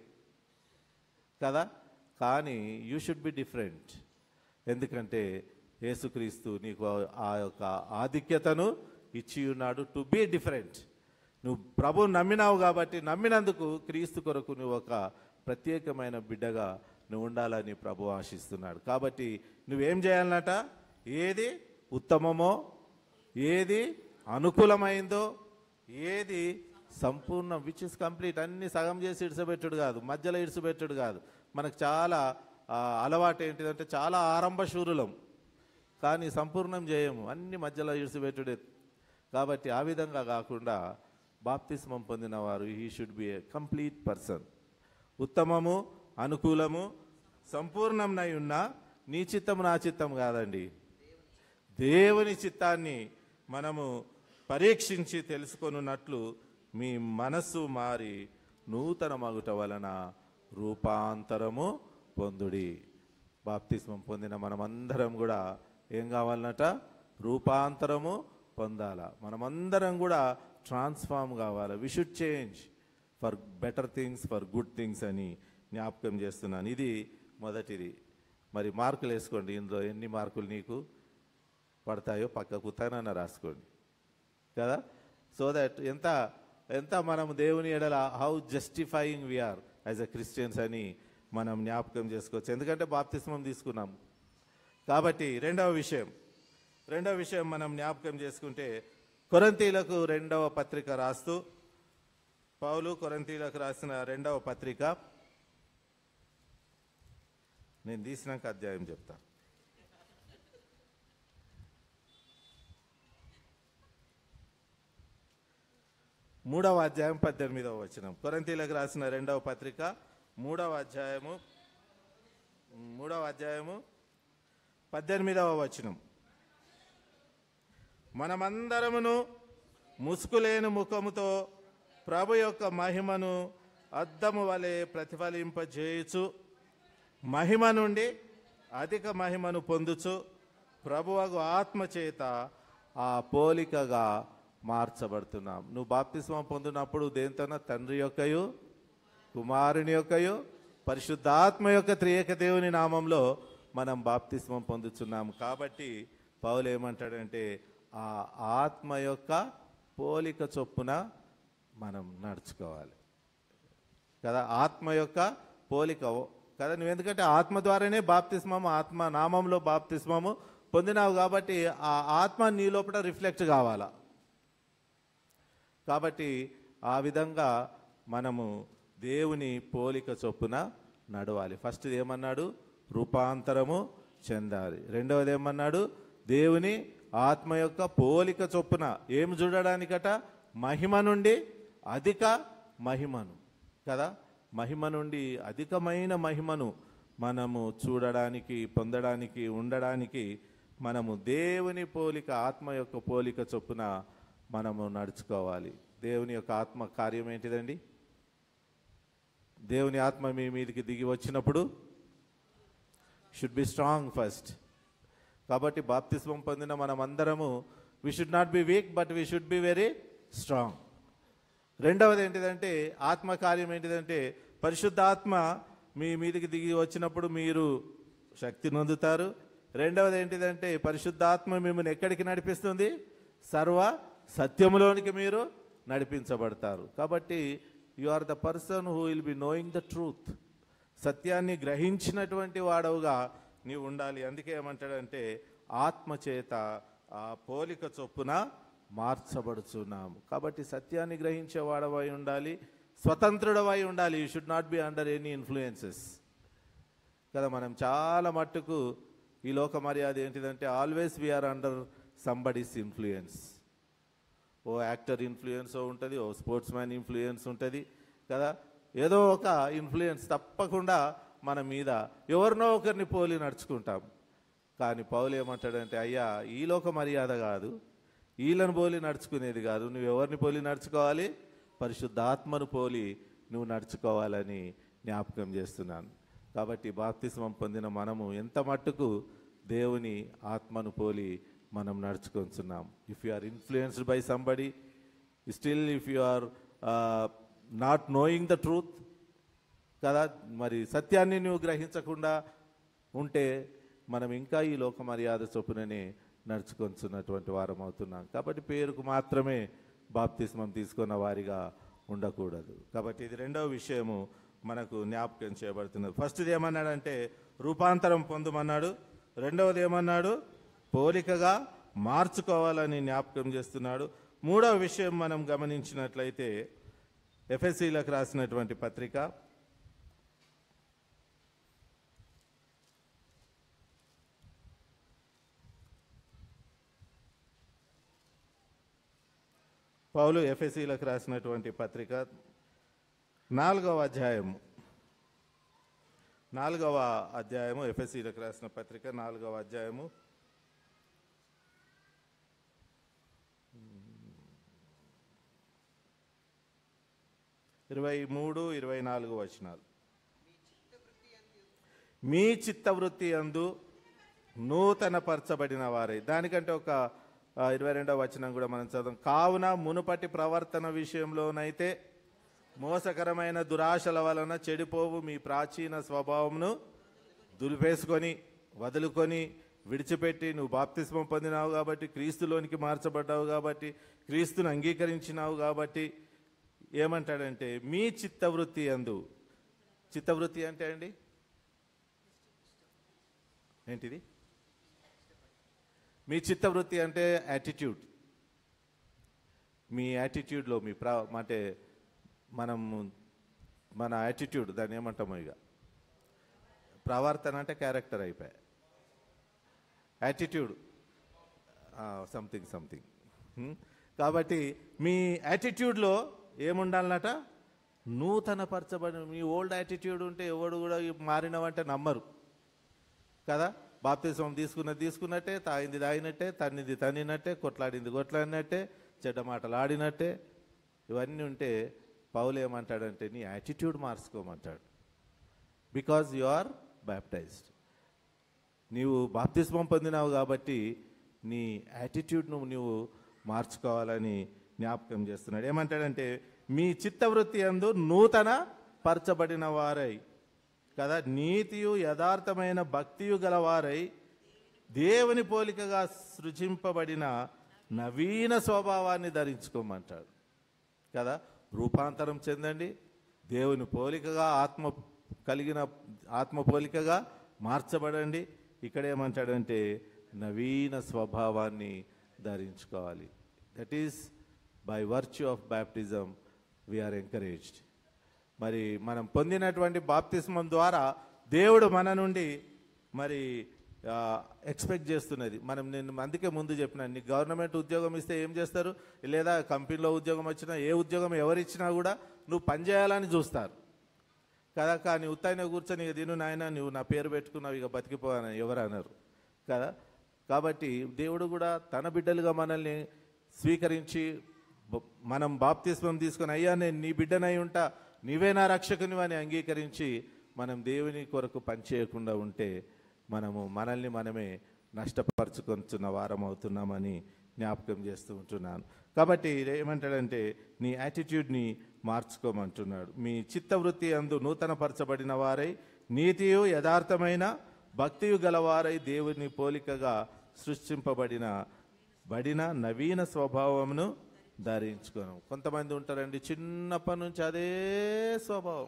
S1: కదా కానీ యూ షుడ్ బి డిఫరెంట్ ఎందుకంటే యేసుక్రీస్తు నీకు ఆ యొక్క ఆధిక్యతను ఇచ్చి ఉన్నాడు టు బీ డిఫరెంట్ నువ్వు ప్రభు నమ్మినావు కాబట్టి నమ్మినందుకు క్రీస్తు కొరకు నువ్వు ఒక ప్రత్యేకమైన బిడ్డగా నువ్వు ఉండాలని ప్రభు ఆశిస్తున్నాడు కాబట్టి నువ్వేం చేయాలన్నట ఏది ఉత్తమమో ఏది అనుకూలమైందో ఏది సంపూర్ణం విచ్ ఇస్ కంప్లీట్ అన్ని సగం చేసి ఇడిసబెట్టుడు కాదు మధ్యలో ఇడిసబెట్టుడు కాదు మనకు చాలా ఆ, అలవాటు ఏంటిదంటే చాలా ఆరంభ శూరులం కానీ సంపూర్ణం చేయము అన్ని మధ్యలో ఇడిసిపెట్టుడే కాబట్టి ఆ విధంగా కాకుండా బాప్తిస్మం పొందిన వారు he should be a complete person ఉత్తమము అనుకూలము సంపూర్ణంనై ఉన్న నీ చిత్తం నా చిత్తం కాదండి దేవుని చిత్తాన్ని మనము పరీక్షించి తెలుసుకొనున్నట్లు మీ మనస్సు మారి నూతన మగుట వలన రూపాంతరము పొందుడి బాప్తిస్మం పొందిన మనమందరం కూడా ఏం కావాలన్నట రూపాంతరము పొందాల మనమందరం కూడా ట్రాన్స్ఫార్మ్ కావాలి we should change for better things for good things అని జ్ఞాపకం చేస్తున్నాను ఇది మొదటిది మరి మార్కులు వేసుకోండి ఇందులో ఎన్ని మార్కులు నీకు పడతాయో పక్కకు తనన రాసుకోండి కదా సో దట్ ఎంత ఎంత మనం దేవుని ఎడల how justifying we are as a Christians అని మనం జ్ఞాపకం చేసుకోవచ్చు ఎందుకంటే బాప్తిస్మం తీసుకున్నాం కాబట్టి రెండవ విషయం రెండవ విషయం మనం జ్ఞాపకం చేసుకుంటే కొరంతీలకు రెండవ పత్రిక రాస్తూ పౌలు కొరంతీలకు రాసిన రెండవ పత్రిక నేను తీసినాక అధ్యాయం చెప్తా మూడవ అధ్యాయం పద్దెనిమిదవ వచనం కొరంతీలకు రాసిన రెండవ పత్రిక మూడవ అధ్యాయము మూడవ అధ్యాయము పద్దెనిమిదవ వచనం మనమందరమును ముసుకులేని ముఖముతో ప్రభు యొక్క మహిమను అద్దము వలె ప్రతిఫలింపజేయుచు మహిమ నుండి అధిక మహిమను పొందుచు ప్రభువగు ఆత్మ చేత ఆ పోలికగా మార్చబడుతున్నాం నువ్వు బాప్తిస్మం పొందినప్పుడు దేంతోనో తండ్రి యొక్కయు కుమారుని యొక్కయు పరిశుద్ధాత్మ యొక్క త్రియేక దేవుని నామంలో మనం బాప్తిస్మం పొందుతున్నాం కాబట్టి పౌలు ఏమంటాడంటే ఆ ఆత్మ యొక్క పోలిక చొప్పున మనం నడుచుకోవాలి కదా ఆత్మ యొక్క పోలిక కదా నువ్వు ఎందుకంటే ఆత్మ ద్వారానే బాప్తిస్మము ఆత్మ నామంలో బాప్తిస్మము పొందినావు కాబట్టి ఆ ఆత్మ నీ లోపల రిఫ్లెక్ట్ కావాలా కాబట్టి ఆ విధంగా మనము దేవుని పోలిక చొప్పున నడవాలి ఫస్ట్ ఏమన్నాడు రూపాంతరము చెందాలి రెండవది ఏమన్నాడు దేవుని ఆత్మ యొక్క పోలిక చొప్పున ఏం చూడడానికట మహిమ నుండి అధిక మహిమను కదా మహిమ నుండి అధికమైన మహిమను మనము చూడడానికి పొందడానికి ఉండడానికి మనము దేవుని పోలిక ఆత్మ యొక్క పోలిక చొప్పున మనము నడుచుకోవాలి దేవుని యొక్క ఆత్మ కార్యం ఏంటిదండి దేవుని ఆత్మ మీ మీదకి దిగి వచ్చినప్పుడు షుడ్ బి స్ట్రాంగ్ ఫస్ట్ కాబట్టి బాప్తిస్మం పొందిన మనమందరము we should not be weak but we should be very strong రెండవది ఏంటిదంటే ఆత్మ కార్యం ఏంటిదంటే పరిశుద్ధాత్మ మీ మీదకి దిగి వచ్చినప్పుడు మీరు శక్తి నొందుతారు రెండవది ఏంటిదంటే పరిశుద్ధాత్మ మిమ్మల్ని ఎక్కడికి నడిపిస్తుంది సర్వ సత్యములోనికి మీరు నడిపించబడతారు కాబట్టి you are the person who will be knowing the truth సత్యాన్ని గ్రహించినటువంటి వాడవుగా నీవు ఉండాలి అందుకే ఏమంటాడంటే ఆత్మ చేత ఆ పోలిక చొప్పున మార్చబడుచున్నాము కాబట్టి సత్యాన్ని గ్రహించే వాడవై ఉండాలి స్వతంత్రుడవై ఉండాలి you should not be under any influences కదా మనం చాలా మట్టుకు ఈ లోక మర్యాద ఏంటిదంటే always we are under somebody's influence ఓ యాక్టర్ ఇన్ఫ్లుయెన్స్ ఉంటుంది ఓ స్పోర్ట్స్ మ్యాన్ ఇన్ఫ్లుయెన్స్ ఉంటుంది కదా ఏదో ఒక ఇన్ఫ్లుయెన్స్ తప్పకుండా మన మీద ఎవరినో ఒకరిని పోలి నడుచుకుంటాం కానీ పౌలు ఏమంటాడంటే అయ్యా ఈ లోక మర్యాద కాదు వీళ్ళని పోలి నడుచుకునేది కాదు నువ్వు ఎవరిని పోలి నడుచుకోవాలి పరిశుద్ధాత్మను పోలి నువ్వు నడుచుకోవాలని జ్ఞాపకం చేస్తున్నాను కాబట్టి బాప్తిస్మం పొందిన మనము ఎంత మట్టుకు దేవుని ఆత్మను పోలి మనం నడుచుకొంచున్నాం if you are influenced by somebody still if you are not knowing the truth కదా మరి సత్యాన్ని నువ్వు గ్రహించకుండా ఉంటే మనం ఇంకా ఈ లోక మర్యాద చొప్పుననే నడుచుకొంచున్నటువంటి వారం అవుతున్నాం కాబట్టి పేరుకు మాత్రమే బాప్తిస్మం తీసుకున్న వారిగా ఉండకూడదు కాబట్టి ఇది రెండవ విషయము మనకు జ్ఞాపకం చేయబడుతున్నది ఫస్ట్ది ఏమన్నాడంటే రూపాంతరం పొందమన్నాడు రెండవది ఏమన్నాడు పోలికగా మార్చుకోవాలని జ్ఞాపకం చేస్తున్నాడు మూడవ విషయం మనం గమనించినట్లయితే ఎఫ్ఎస్సీలకు రాసినటువంటి పత్రిక పౌలు ఎఫ్ఎస్సీలకు రాసినటువంటి పత్రిక నాలుగవ అధ్యాయము నాలుగవ అధ్యాయము ఎఫ్ఎస్సీలకు రాసిన పత్రిక నాలుగవ అధ్యాయము ఇరవై మూడు ఇరవై నాలుగు వచనాలు మీ చిత్తవృత్తి అందు నూతన పరచబడిన వారే దానికంటే ఒక ఆ, ఇరవై రెండవ వచనం కూడా మనం చదువు కావున మునుపటి ప్రవర్తన విషయంలోనైతే మోసకరమైన దురాశల వలన చెడిపోవు మీ ప్రాచీన స్వభావమును దులిపేసుకొని వదులుకొని విడిచిపెట్టి నువ్వు బాప్తిస్మం పొందినావు కాబట్టి క్రీస్తులోనికి మార్చబడ్డావు కాబట్టి క్రీస్తును అంగీకరించినావు కాబట్టి ఏమంటాడంటే మీ చిత్తవృత్తి అందు చిత్తవృత్తి అంటే అండి ఏంటిది మీ చిత్తవృత్తి అంటే యాటిట్యూడ్ మీ యాటిట్యూడ్లో మీ ప్ర అంటే మనం మన యాటిట్యూడ్ దాన్ని ఏమంటాము ఇక ప్రవర్తన అంటే క్యారెక్టర్ అయిపోయాయి యాటిట్యూడ్ సంథింగ్ సంథింగ్ కాబట్టి మీ యాటిట్యూడ్లో ఏముండాలన్నట నూతన పరచబడి మీ ఓల్డ్ యాటిట్యూడ్ ఉంటే ఎవడు కూడా మారినవంటే నమ్మరు కదా బాప్తిజం తీసుకున్నది తీసుకున్నట్టే తాగింది తాగినట్టే తన్నింది తన్నినట్టే కొట్లాడింది కొట్లాడినట్టే చెడ్డ మాటలు ఆడినట్టే ఇవన్నీ ఉంటే పౌలు ఏమంటాడంటే నీ యాటిట్యూడ్ మార్చుకోమంటాడు బికాజ్ యు ఆర్ బ్యాప్టైజ్డ్ నీవు బాప్తిస్మం పొందినావు కాబట్టి నీ యాటిట్యూడ్ను నువ్వు మార్చుకోవాలని జ్ఞాపకం చేస్తున్నాడు ఏమంటాడంటే మీ చిత్తవృత్తి అందు నూతన పరచబడిన వారై కదా నీతియు యథార్థమైన భక్తియు గలవారై దేవుని పోలికగా సృజింపబడిన నవీన స్వభావాన్ని ధరించుకోమంటాడు కదా రూపాంతరం చెందండి దేవుని పోలికగా ఆత్మ కలిగిన ఆత్మ పోలికగా మార్చబడండి ఇక్కడ ఏమంటాడంటే నవీన స్వభావాన్ని ధరించుకోవాలి that is by virtue of baptism we are encouraged మరి మనం పొందినటువంటి బాప్తిస్మం ద్వారా దేవుడు మన నుండి మరి ఎక్స్పెక్ట్ చేస్తున్నది మనం నేను అందుకే ముందు చెప్పినాను నీకు గవర్నమెంట్ ఉద్యోగం ఇస్తే ఏం చేస్తారు లేదా కంపెనీలో ఉద్యోగం వచ్చినా ఏ ఉద్యోగం ఎవరిచ్చినా కూడా నువ్వు పనిచేయాలని చూస్తారు కదా కానీ ఉత్తైన కూర్చొని ఇక తిను నాయన నువ్వు నా పేరు పెట్టుకున్నావు ఇక బతికిపోవని ఎవరు అన్నారు కదా కాబట్టి దేవుడు కూడా తన బిడ్డలుగా మనల్ని స్వీకరించి బ- మనం బాప్తిస్మం తీసుకొని అయ్యా నేను నీ బిడ్డనై ఉంటా నీవే నా రక్షకుని అని అంగీకరించి మనం దేవుని కొరకు పనిచేయకుండా ఉంటే మనము మనల్ని మనమే నష్టపరుచుకొంటున్న వారం అవుతున్నామని జ్ఞాపకం చేస్తూ ఉంటున్నాను కాబట్టి ఏమంటాడంటే నీ యాటిట్యూడ్ని మార్చుకోమంటున్నాడు మీ చిత్తవృత్తి అందు నూతనపరచబడిన వారై నీతియు యథార్థమైన భక్తియు గలవారై దేవుని పోలికగా సృష్టింపబడిన బడిన నవీన స్వభావమును ధరించుకోను కొంతమంది ఉంటారండి చిన్నప్పటి నుంచి అదే స్వభావం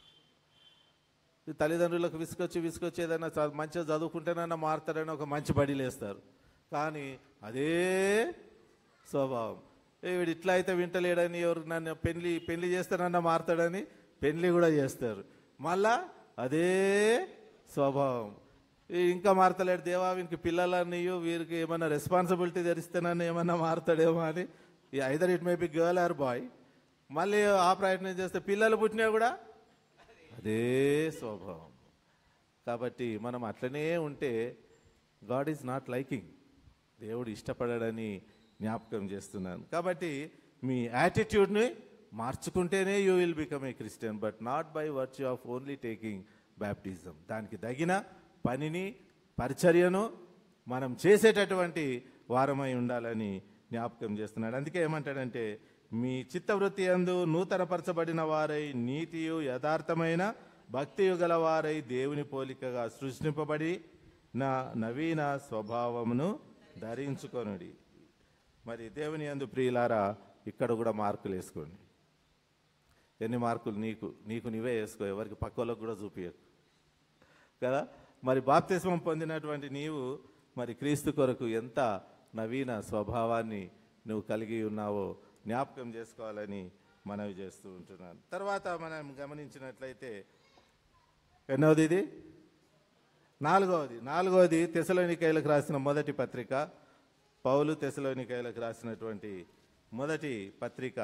S1: ఈ తల్లిదండ్రులకు విసుకొచ్చి విసుకొచ్చి ఏదైనా చ- మంచిగా చదువుకుంటేనన్నా మారుతారని ఒక మంచి బడిలు వేస్తారు కానీ అదే స్వభావం ఏ వీడు ఇట్లా అయితే వింటలేడని ఎవరు నన్ను పెళ్లి పెళ్లి చేస్తానన్నా మారుతాడని పెళ్లి కూడా చేస్తారు మళ్ళా అదే స్వభావం ఈ ఇంకా మారతలేడు దేవా వీనికి పిల్లలన్నయ్యో వీరికి ఏమైనా రెస్పాన్సిబిలిటీ ధరిస్తానని ఏమన్నా మారుతాడేమో అని either it may be girl or boy మళ్ళీ ఆ ప్రయత్నం చేస్తే పిల్లలు పుట్టినా కూడా అదే స్వభావం కాబట్టి మనం అట్లనే ఉంటే గాడ్ ఈజ్ నాట్ లైకింగ్ దేవుడు ఇష్టపడడని జ్ఞాపకం చేస్తున్నాను కాబట్టి మీ యాటిట్యూడ్ని మార్చుకుంటేనే you will become a Christian but not by virtue of only taking baptism దానికి తగిన పనిని పరిచర్యను మనం చేసేటటువంటి వారమై ఉండాలని జ్ఞాపకం చేస్తున్నాడు అందుకే ఏమంటాడంటే మీ చిత్తవృత్తి అందు నూతనపరచబడిన వారై నీతియు యథార్థమైన భక్తియు గల వారై దేవుని పోలికగా సృష్టింపబడి నా నవీన స్వభావమును ధరించుకొనుడి మరి దేవుని అందు ప్రియులారా ఇక్కడ కూడా మార్కులు వేసుకోండి ఎన్ని మార్కులు నీకు నీకు నీవే వేసుకో ఎవరికి పక్క వాళ్ళకు కూడా చూపించకు కదా మరి బాప్తిస్మం పొందినటువంటి నీవు మరి క్రీస్తు కొరకు ఎంత నవీన స్వభావాన్ని నువ్వు కలిగి ఉన్నావో జ్ఞాపకం చేసుకోవాలని మనవి చేస్తూ ఉంటున్నాను తర్వాత మనం గమనించినట్లయితే ఎన్నోది ఇది నాలుగవది నాలుగవది తెసలోనికైలకు రాసిన మొదటి పత్రిక పౌలు తెసలోనికైలకు రాసినటువంటి మొదటి పత్రిక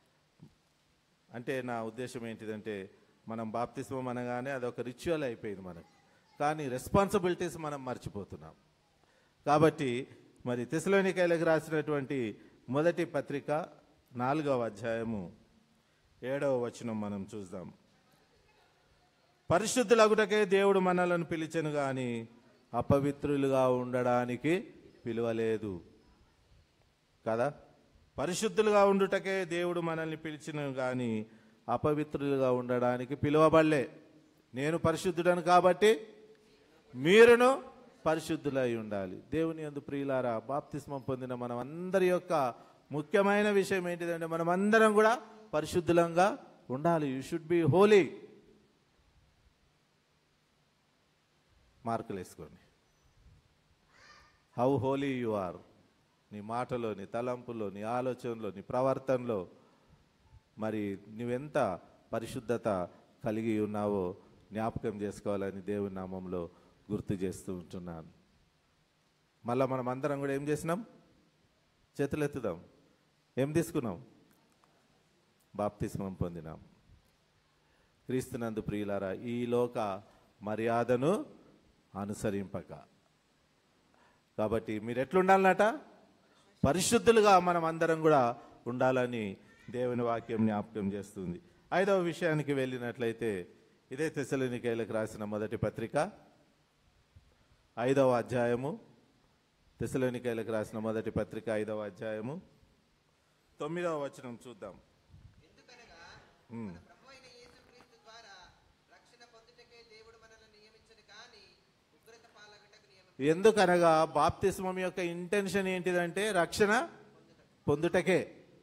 S1: అంటే నా ఉద్దేశం ఏంటిదంటే మనం బాప్తిస్మం అనగానే అదొక రిచువల్ అయిపోయింది మనకు కానీ రెస్పాన్సిబిలిటీస్ మనం మర్చిపోతున్నాం కాబట్టి మరి తెసలోనికైలకు రాసినటువంటి మొదటి పత్రిక నాలుగవ అధ్యాయము ఏడవ వచనం మనం చూద్దాం పరిశుద్ధులగుటకే దేవుడు మనలను పిలిచెను గాని అపవిత్రులుగా ఉండడానికి పిలువలేదు కదా పరిశుద్ధులుగా ఉండుటకే దేవుడు మనల్ని పిలిచిన గాని అపవిత్రులుగా ఉండడానికి పిలువబడలే నేను పరిశుద్ధుడను కాబట్టి మీరును పరిశుద్ధులై ఉండాలి దేవుని యందు ప్రియులారా బాప్తిస్మం పొందిన మనం అందరి యొక్క ముఖ్యమైన విషయం ఏంటిదంటే మనం అందరం కూడా పరిశుద్ధులంగా ఉండాలి యు షుడ్ బి హోలీ మార్కులు వేసుకోండి హౌ హోలీ యు ఆర్ నీ మాటలో నీ తలంపులో నీ ఆలోచనలో నీ ప్రవర్తనలో మరి నువ్వెంత పరిశుద్ధత కలిగి ఉన్నావో జ్ఞాపకం చేసుకోవాలని దేవుని నామంలో గుర్తు చేస్తూ ఉంటున్నాను మళ్ళా మనం అందరం కూడా ఏం చేసినాం చేతులు ఎత్తుదాం ఏం తీసుకున్నాం బాప్తిస్మం పొందినాం క్రీస్తునందు ప్రియులారా ఈ లోక మర్యాదను అనుసరింపక కాబట్టి మీరు ఎట్లుండాలన్నట పరిశుద్ధులుగా మనం అందరం కూడా ఉండాలని దేవుని వాక్యం జ్ఞాపకం చేస్తుంది ఐదవ విషయానికి వెళ్ళినట్లయితే ఇదే తెసలోనికైలకు రాసిన మొదటి పత్రిక ఐదవ అధ్యాయము తెసలోనికైలకు రాసిన మొదటి పత్రిక ఐదవ అధ్యాయము తొమ్మిదవ వచనం చూద్దాం
S2: ఎందుకనగా
S1: ఉమ్.
S2: మన ప్రభు అయిన యేసుక్రీస్తు ద్వారా రక్షణ పొందుటకే దేవుడు మనల్ని నియమించను కానీ ఉగ్రత పాలగటకు నియమం
S1: ఎందుకనగా బాప్తిస్మం యొక్క ఇంటెన్షన్ ఏంటిదంటే రక్షణ పొందుటకే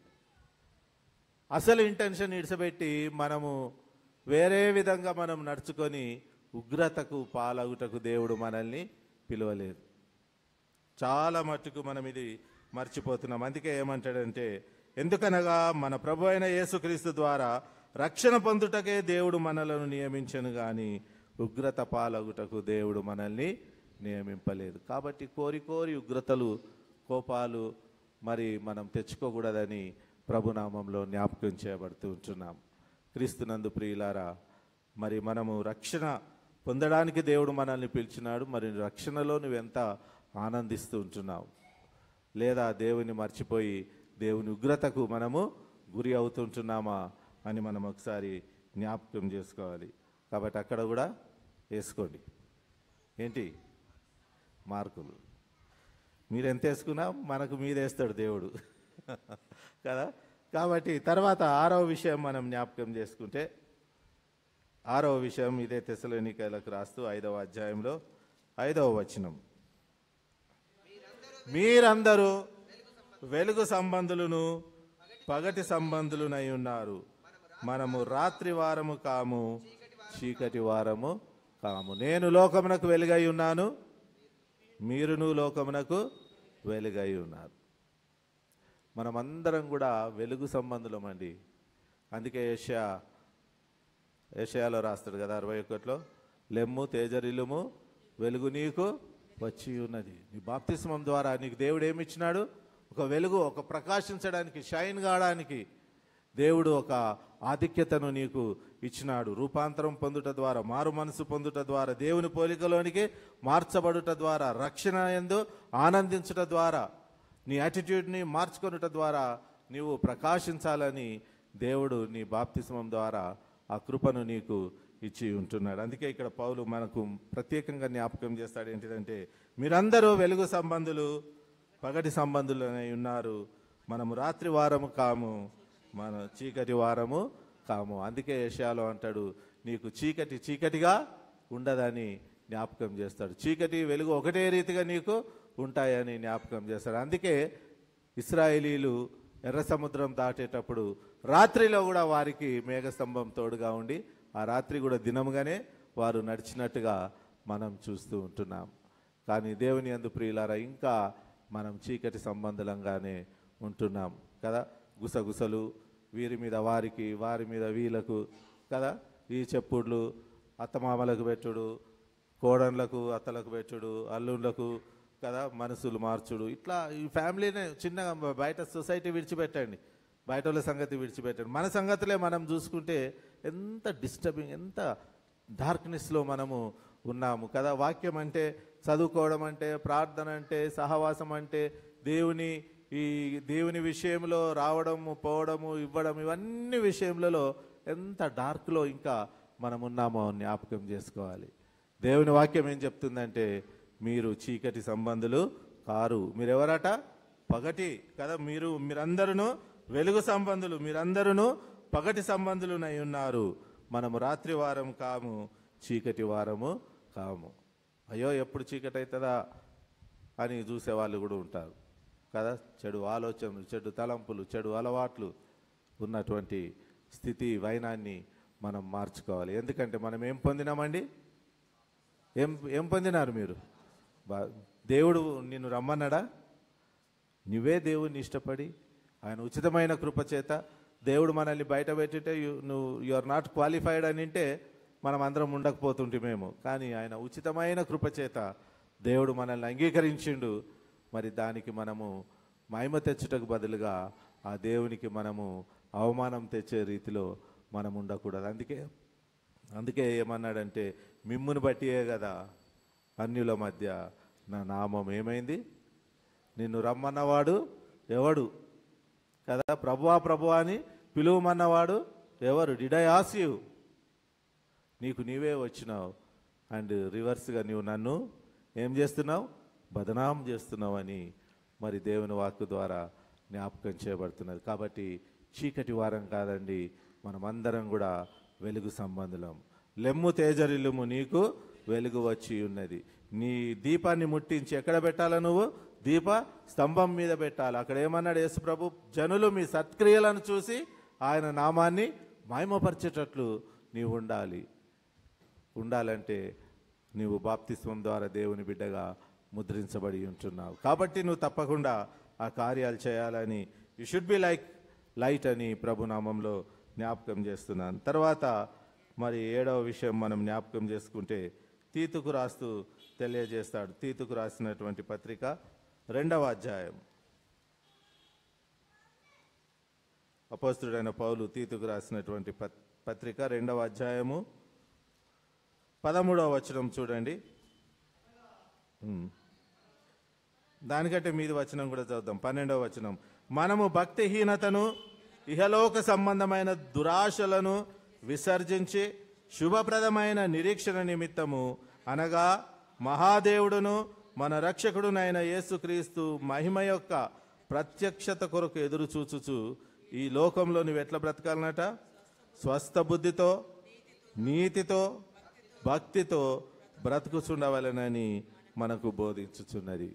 S1: అసలు ఇంటెన్షన్ ఇడిసబెట్టి మనము వేరే విధంగా మనం నడుచుకొని ఉగ్రతకు పాలగుటకు దేవుడు మనల్ని పిలవలేదు చాలా మట్టుకు మనం ఇది మర్చిపోతున్నాం అందుకే ఏమంటాడంటే ఎందుకనగా మన ప్రభు అయిన యేసుక్రీస్తు ద్వారా రక్షణ పొందుటకే దేవుడు మనలను నియమించను గాని ఉగ్రత పాలగుటకు దేవుడు మనల్ని నియమింపలేదు కాబట్టి కోరి కోరి ఉగ్రతలు కోపాలు మరి మనం తెచ్చుకోకూడదని ప్రభునామంలో జ్ఞాపకం చేయబడుతూ ఉంటున్నాం క్రీస్తునందు ప్రియులారా మరి మనము రక్షణ పొందడానికి దేవుడు మనల్ని పిలిచినాడు మరి రక్షణలో నువ్వెంత ఆనందిస్తూ ఉంటున్నావు లేదా దేవుని మర్చిపోయి దేవుని ఉగ్రతకు మనము గురి అవుతుంటున్నామా అని మనం ఒకసారి జ్ఞాపకం చేసుకోవాలి కాబట్టి అక్కడ కూడా వేసుకోండి ఏంటి మార్కులు మీరు ఎంత వేసుకున్నా మనకు మీద వేస్తాడు దేవుడు కదా కాబట్టి తర్వాత ఆరవ విషయం మనం జ్ఞాపకం చేసుకుంటే ఆరవ విషయం ఇదే తెసలోనికలకు రాస్తూ ఐదవ అధ్యాయంలో ఐదవ వచనం మీరందరూ వెలుగు సంబంధులను పగటి సంబంధులునై ఉన్నారు మనము రాత్రి వారము కాము చీకటి వారము కాము నేను లోకమునకు వెలుగై ఉన్నాను మీరును లోకమునకు వెలుగై ఉన్నారు మనమందరం కూడా వెలుగు సంబంధులమండి అందుకే ఏషియా ఏషియాలో రాస్తాడు కదా అరవై ఒకటిలో లెమ్ము తేజరిల్లుము వెలుగు నీకు వచ్చి ఉన్నది నీ బాప్తిస్మం ద్వారా నీకు దేవుడు ఏమి ఇచ్చినాడు ఒక వెలుగు ఒక ప్రకాశించడానికి షైన్ కావడానికి దేవుడు ఒక ఆధిక్యతను నీకు ఇచ్చినాడు రూపాంతరం పొందుట ద్వారా మారు మనసు పొందుట ద్వారా దేవుని పోలికలోనికి మార్చబడుట ద్వారా రక్షణ ఎందు ఆనందించుట ద్వారా నీ యాటిట్యూడ్ని మార్చుకొనుట ద్వారా నీవు ప్రకాశించాలని దేవుడు నీ బాప్తిస్మం ద్వారా ఆ కృపను నీకు ఇచ్చి ఉంటున్నాడు అందుకే ఇక్కడ పౌలు మనకు ప్రత్యేకంగా జ్ఞాపకం చేస్తాడు ఏంటిదంటే మీరందరూ వెలుగు సంబంధులు పగటి సంబంధులై ఉన్నారు మనము రాత్రి వారము కాము మన చీకటి వారము కాము అందుకే ఏషియాలో అంటాడు నీకు చీకటి చీకటిగా ఉండదని జ్ఞాపకం చేస్తాడు చీకటి వెలుగు ఒకటే రీతిగా నీకు ఉంటాయని జ్ఞాపకం చేస్తాడు అందుకే ఇస్రాయేలీలు ఎర్ర సముద్రం దాటేటప్పుడు రాత్రిలో కూడా వారికి మేఘస్తంభం తోడుగా ఉండి ఆ రాత్రి కూడా దినముగానే వారు నడిచినట్టుగా మనం చూస్తూ ఉంటున్నాం కానీ దేవుని అందు ప్రియులారా ఇంకా మనం చీకటి సంబంధంగానే ఉంటున్నాం కదా గుసగుసలు వీరి మీద వారికి వారి మీద వీళ్ళకు కదా ఈ చెప్పుళ్ళు అత్తమామలకు పెట్టుడు కోడన్లకు అత్తలకు పెట్టుడు అల్లుళ్ళకు కదా మనసులు మార్చుడు ఇట్లా ఈ ఫ్యామిలీనే చిన్నగా బయట సొసైటీ విడిచిపెట్టండి బయట వాళ్ళ సంగతి విడిచిపెట్టండి మన సంగతులే మనం చూసుకుంటే ఎంత డిస్టర్బింగ్ ఎంత డార్క్నెస్లో మనము ఉన్నాము కదా వాక్యం అంటే చదువుకోవడం అంటే ప్రార్థన అంటే సహవాసం అంటే దేవుని ఈ దేవుని విషయంలో రావడము పోవడము ఇవ్వడం ఇవన్నీ విషయములలో ఎంత డార్క్లో ఇంకా మనం ఉన్నామో జ్ఞాపకం చేసుకోవాలి దేవుని వాక్యం ఏం చెప్తుందంటే మీరు చీకటి సంబంధులు కారు మీరెవరట పగటి కదా మీరు మీరందరూ వెలుగు సంబంధులు మీరందరూ పగటి సంబంధులునై ఉన్నారు మనము రాత్రి వారం కాము చీకటి వారము కాము అయ్యో ఎప్పుడు చీకటి అవుతుందా అని చూసేవాళ్ళు కూడా ఉంటారు కదా చెడు ఆలోచనలు చెడు తలంపులు చెడు అలవాట్లు ఉన్నటువంటి స్థితి వైనాన్ని మనం మార్చుకోవాలి ఎందుకంటే మనం ఏం పొందినామండి ఏం ఏం పొందినారు మీరు బా దేవుడు నిన్ను రమ్మన్నాడా నువ్వే దేవుణ్ణి ఇష్టపడి ఆయన ఉచితమైన కృప చేత దేవుడు మనల్ని బయట పెట్టితే యు- నువ్వు యు ఆర్ నాట్ క్వాలిఫైడ్ అని అంటే మనం అందరం ఉండకపోతుంటేమేమో కానీ ఆయన ఉచితమైన కృప చేత దేవుడు మనల్ని అంగీకరించిండు మరి దానికి మనము మహిమ తెచ్చుటకు బదులుగా ఆ దేవునికి మనము అవమానం తెచ్చే రీతిలో మనం ఉండకూడదు అందుకే అందుకే ఏమన్నాడంటే మిమ్మును బట్టియే కదా అన్యుల మధ్య నా నామం ఏమైంది నిన్ను రమ్మన్నవాడు ఎవడు కదా ప్రభువా ప్రభువా అని పిలువమన్నవాడు ఎవరు డిడ్ ఐ ఆస్ యూ నీకు నీవే వచ్చినావు అండ్ రివర్స్గా నీవు నన్ను ఏం చేస్తున్నావు బదనాం చేస్తున్నావు అని మరి దేవుని వాక్కు ద్వారా జ్ఞాపకం చేయబడుతున్నది కాబట్టి చీకటి వారం కాదండి మనమందరం కూడా వెలుగు సంబంధులం లెమ్ము తేజరిల్లుము నీకు వెలుగు వచ్చి ఉన్నది నీ దీపాన్ని ముట్టించి ఎక్కడ పెట్టాలా నువ్వు దీప స్తంభం మీద పెట్టాలి అక్కడ ఏమన్నాడు యేసు ప్రభు జనులు మీ సత్క్రియలను చూసి ఆయన నామాన్ని మహిమపరిచేటట్లు నీవు ఉండాలి ఉండాలంటే నీవు బాప్తిస్వం ద్వారా దేవుని బిడ్డగా ముద్రించబడి ఉంటున్నావు కాబట్టి నువ్వు తప్పకుండా ఆ కార్యాలు చేయాలని you should be like light అని ప్రభునామంలో జ్ఞాపకం చేస్తున్నాను తర్వాత మరి ఏడవ విషయం మనం జ్ఞాపకం చేసుకుంటే తీతుకు రాస్తూ తెలియజేస్తాడు తీతుకు రాసినటువంటి పత్రిక రెండవ అధ్యాయం అపోస్తుడైన పౌలు తీతుకు రాసినటువంటి పత్- పత్రిక రెండవ అధ్యాయము పదమూడవ వచనం చూడండి ఉమ్. దానికంటే మీది వచనం కూడా చదువుదాం పన్నెండవ వచనం మనము భక్తిహీనతను ఇహలోక సంబంధమైన దురాశలను విసర్జించి శుభప్రదమైన నిరీక్షణ నిమిత్తము అనగా మహాదేవుడును మన రక్షకుడునైన యేసుక్రీస్తు మహిమ యొక్క ప్రత్యక్షత కొరకు ఎదురు చూచుచు ఈ లోకంలో నువ్వు ఎట్లా బ్రతకాలన్నట స్వస్థ బుద్ధితో నీతితో భక్తితో బ్రతుకుచుండవలనని మనకు బోధించుచున్నది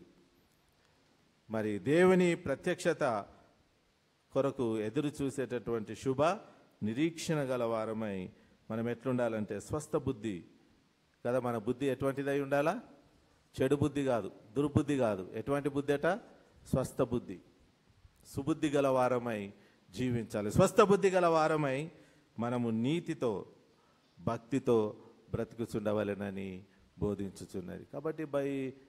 S1: మరి దేవుని ప్రత్యక్షత కొరకు ఎదురు చూసేటటువంటి శుభ నిరీక్షణ గల వారమై మనం ఎట్లుండాలంటే స్వస్థ బుద్ధి కదా మన బుద్ధి ఎటువంటిదై ఉండాలా చెడు బుద్ధి కాదు దుర్బుద్ధి కాదు ఎటువంటి బుద్ధి అట స్వస్థ బుద్ధి సుబుద్ధి గల వారమై జీవించాలి స్వస్థ బుద్ధి గల వారమై మనము నీతితో భక్తితో బ్రతుకుచుండవలెనని బోధించుచున్నది కాబట్టి by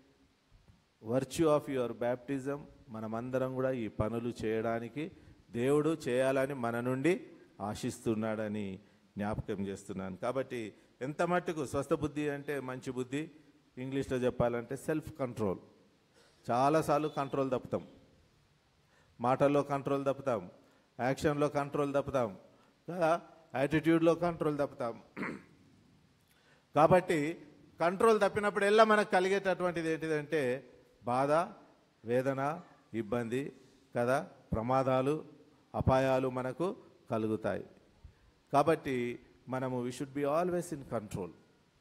S1: virtue of your baptism మనమందరం కూడా ఈ పనులు చేయడానికి దేవుడు చేయాలని మన నుండి ఆశిస్తున్నాడని జ్ఞాపకం చేస్తున్నాను కాబట్టి ఎంత మట్టుకు స్వస్థ బుద్ధి అంటే మంచి బుద్ధి ఇంగ్లీష్లో చెప్పాలంటే సెల్ఫ్ కంట్రోల్ చాలాసార్లు కంట్రోల్ తప్పుతాం మాటల్లో కంట్రోల్ తప్పుతాం యాక్షన్లో కంట్రోల్ తప్పుతాం కదా యాటిట్యూడ్లో కంట్రోల్ తప్పుతాం కాబట్టి కంట్రోల్ తప్పినప్పుడు ఎల్లా మనకు కలిగేటటువంటిది ఏంటిదంటే బాధ వేదన ఇబ్బంది కదా ప్రమాదాలు అపాయాలు మనకు కలుగుతాయి కాబట్టి మనము we should be always in control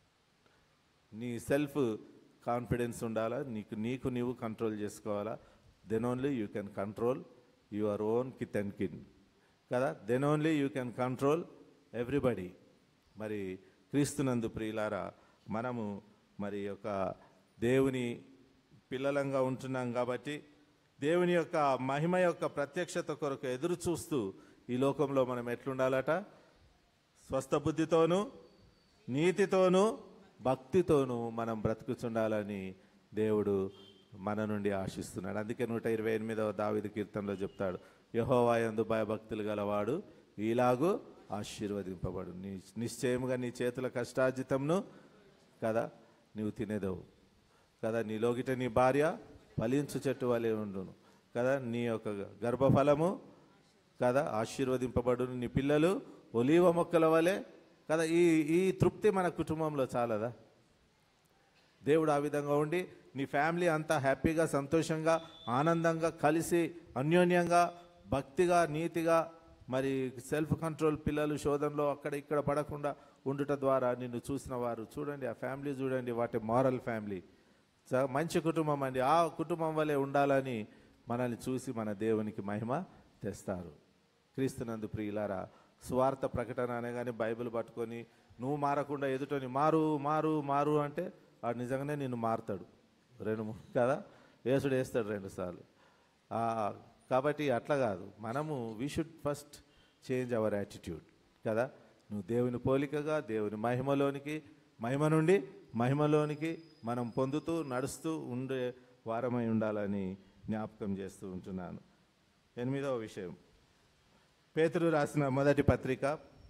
S1: నీ సెల్ఫ్ కాన్ఫిడెన్స్ ఉండాలా నీకు నీకు నీవు కంట్రోల్ చేసుకోవాలా then only you can control your own kith and kin కదా then only you can control everybody మరి క్రీస్తునందు ప్రియులారా మనము మరి యొక్క దేవుని పిల్లలంగా ఉంటున్నాం కాబట్టి దేవుని యొక్క మహిమ యొక్క ప్రత్యక్షత కొరకు ఎదురు చూస్తూ ఈ లోకంలో మనం ఎట్లుండాలట స్వస్థ బుద్ధితోనూ నీతితోనూ భక్తితోనూ మనం బ్రతుకుచుండాలని దేవుడు మన నుండి ఆశిస్తున్నాడు అందుకే నూట ఇరవై ఎనిమిదవ దావిది కీర్తనలో చెప్తాడు యహోవాయందు భయభక్తులు గలవాడు ఈలాగు ఆశీర్వదింపబడు నీ నిశ్చయముగా నీ చేతుల కష్టార్జితంను కదా నీవు తినేదవు కదా నీ లోగిట నీ భార్య ఫలించు చెట్టు వలె ఉండును కదా నీ యొక్క గర్భఫలము కదా ఆశీర్వదింపబడును నీ పిల్లలు ఒలీవ మొక్కల వలె కదా ఈ ఈ తృప్తి మన కుటుంబంలో చాలదా దేవుడు ఆ విధంగా ఉండి నీ ఫ్యామిలీ అంతా హ్యాపీగా సంతోషంగా ఆనందంగా కలిసి అన్యోన్యంగా భక్తిగా నీతిగా మరి సెల్ఫ్ కంట్రోల్ పిల్లలు శోధనలో అక్కడ ఇక్కడ పడకుండా ఉండుట ద్వారా నిన్ను చూసిన వారు చూడండి ఆ ఫ్యామిలీ చూడండి వాటి మారల్ ఫ్యామిలీ చ- మంచి కుటుంబం అండి ఆ కుటుంబం వలె ఉండాలని మనల్ని చూసి మన దేవునికి మహిమ తెస్తారు క్రీస్తునందు ప్రియులారా స్వార్థ ప్రకటన అనగానే బైబిల్ పట్టుకొని నువ్వు మారకుండా ఎదుటని మారు మారు మారు అంటే వాడు నిజంగానే నిన్ను మారుతాడు రెండు మూ- కదా యేసుడు వేస్తాడు రెండు సార్లు ఆ, కాబట్టి అట్లా కాదు మనము we should first change our attitude కదా నువ్వు దేవుని పోలికగా దేవుని మహిమలోనికి మహిమ నుండి మహిమలోనికి మనం పొందుతూ నడుస్తూ ఉండే వారమై ఉండాలని జ్ఞాపకం చేస్తూ ఉంటున్నాను ఎనిమిదవ విషయం పేతురు రాసిన మొదటి పత్రిక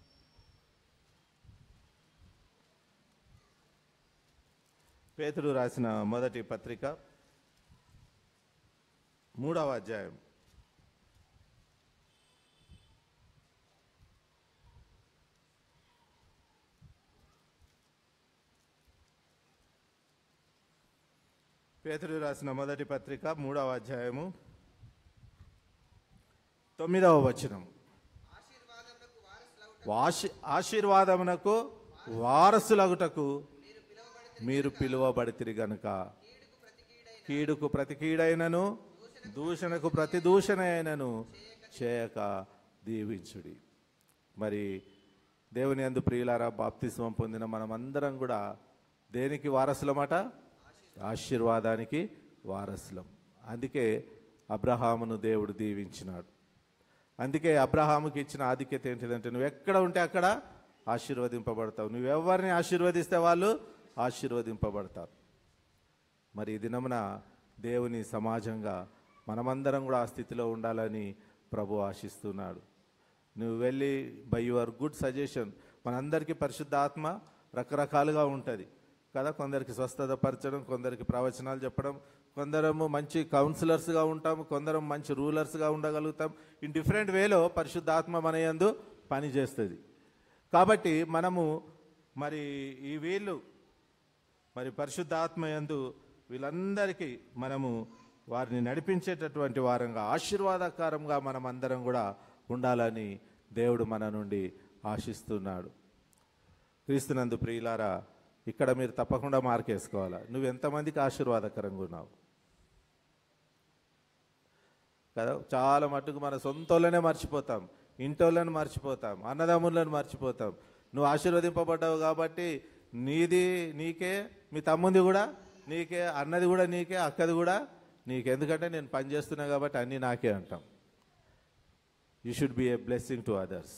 S1: పేతురు రాసిన మొదటి పత్రిక మూడవ అధ్యాయం పేతురు రాసిన మొదటి పత్రిక మూడవ అధ్యాయము తొమ్మిదవ వచనం
S2: ఆశీర్వాదమునకు వారసులవుట
S1: వాషి ఆశీర్వాదమునకు వారసులగుటకు
S2: మీరు పిలువబడి
S1: మీరు పిలువబడితిరి గనుక
S2: కీడుకు ప్రతి కీడైన
S1: కీడుకు ప్రతి కీడైనను దూషణకు ప్రతి దూషణ అయినను చేయక దీవించుడి మరి దేవుని అందు ప్రియులారా బాప్తిస్మం పొందిన మనమందరం కూడా దేనికి వారసులమాట ఆశీర్వాదానికి వారసులం అందుకే అబ్రహామును దేవుడు దీవించినాడు అందుకే అబ్రహాముకి ఇచ్చిన ఆధిక్యత ఏంటిదంటే నువ్వు ఎక్కడ ఉంటే అక్కడ ఆశీర్వదింపబడతావు నువ్వెవరిని ఆశీర్వదిస్తే వాళ్ళు ఆశీర్వదింపబడతారు మరి ఈ దినమున దేవుని సమాజంగా మనమందరం కూడా ఆ స్థితిలో ఉండాలని ప్రభు ఆశిస్తున్నాడు నువ్వు వెళ్ళి బై యువర్ గుడ్ సజెషన్ మనందరికీ పరిశుద్ధ ఆత్మ రకరకాలుగా ఉంటుంది కదా కొందరికి స్వస్థత పరచడం కొందరికి ప్రవచనాలు చెప్పడం కొందరము మంచి కౌన్సిలర్స్గా ఉంటాం కొందరం మంచి రూలర్స్గా ఉండగలుగుతాం ఇన్ డిఫరెంట్ వేలో పరిశుద్ధాత్మ మన యందు పనిచేస్తుంది కాబట్టి మనము మరి ఈ వీళ్ళు మరి పరిశుద్ధాత్మ యందు వీళ్ళందరికీ మనము వారిని నడిపించేటటువంటి వారంగా ఆశీర్వాదకరంగా మనం అందరం కూడా ఉండాలని దేవుడు మన నుండి ఆశిస్తున్నాడు క్రీస్తునందు ప్రియులారా ఇక్కడ మీరు తప్పకుండా మార్కేసుకోవాలా నువ్వు ఎంతమందికి ఆశీర్వాదకరంగా ఉన్నావు కదా చాలా మటుకు మన సొంతోళ్ళనే మర్చిపోతాం ఇంటోళ్ళని మర్చిపోతాం అన్నదమ్ములను మర్చిపోతాం నువ్వు ఆశీర్వదింపబడ్డావు కాబట్టి నీది నీకే మీ తమ్ముంది కూడా నీకే అన్నది కూడా నీకే అక్కది కూడా నీకే ఎందుకంటే నేను పని చేస్తున్నా కాబట్టి అన్నీ నాకే అంటాం you should be a blessing to others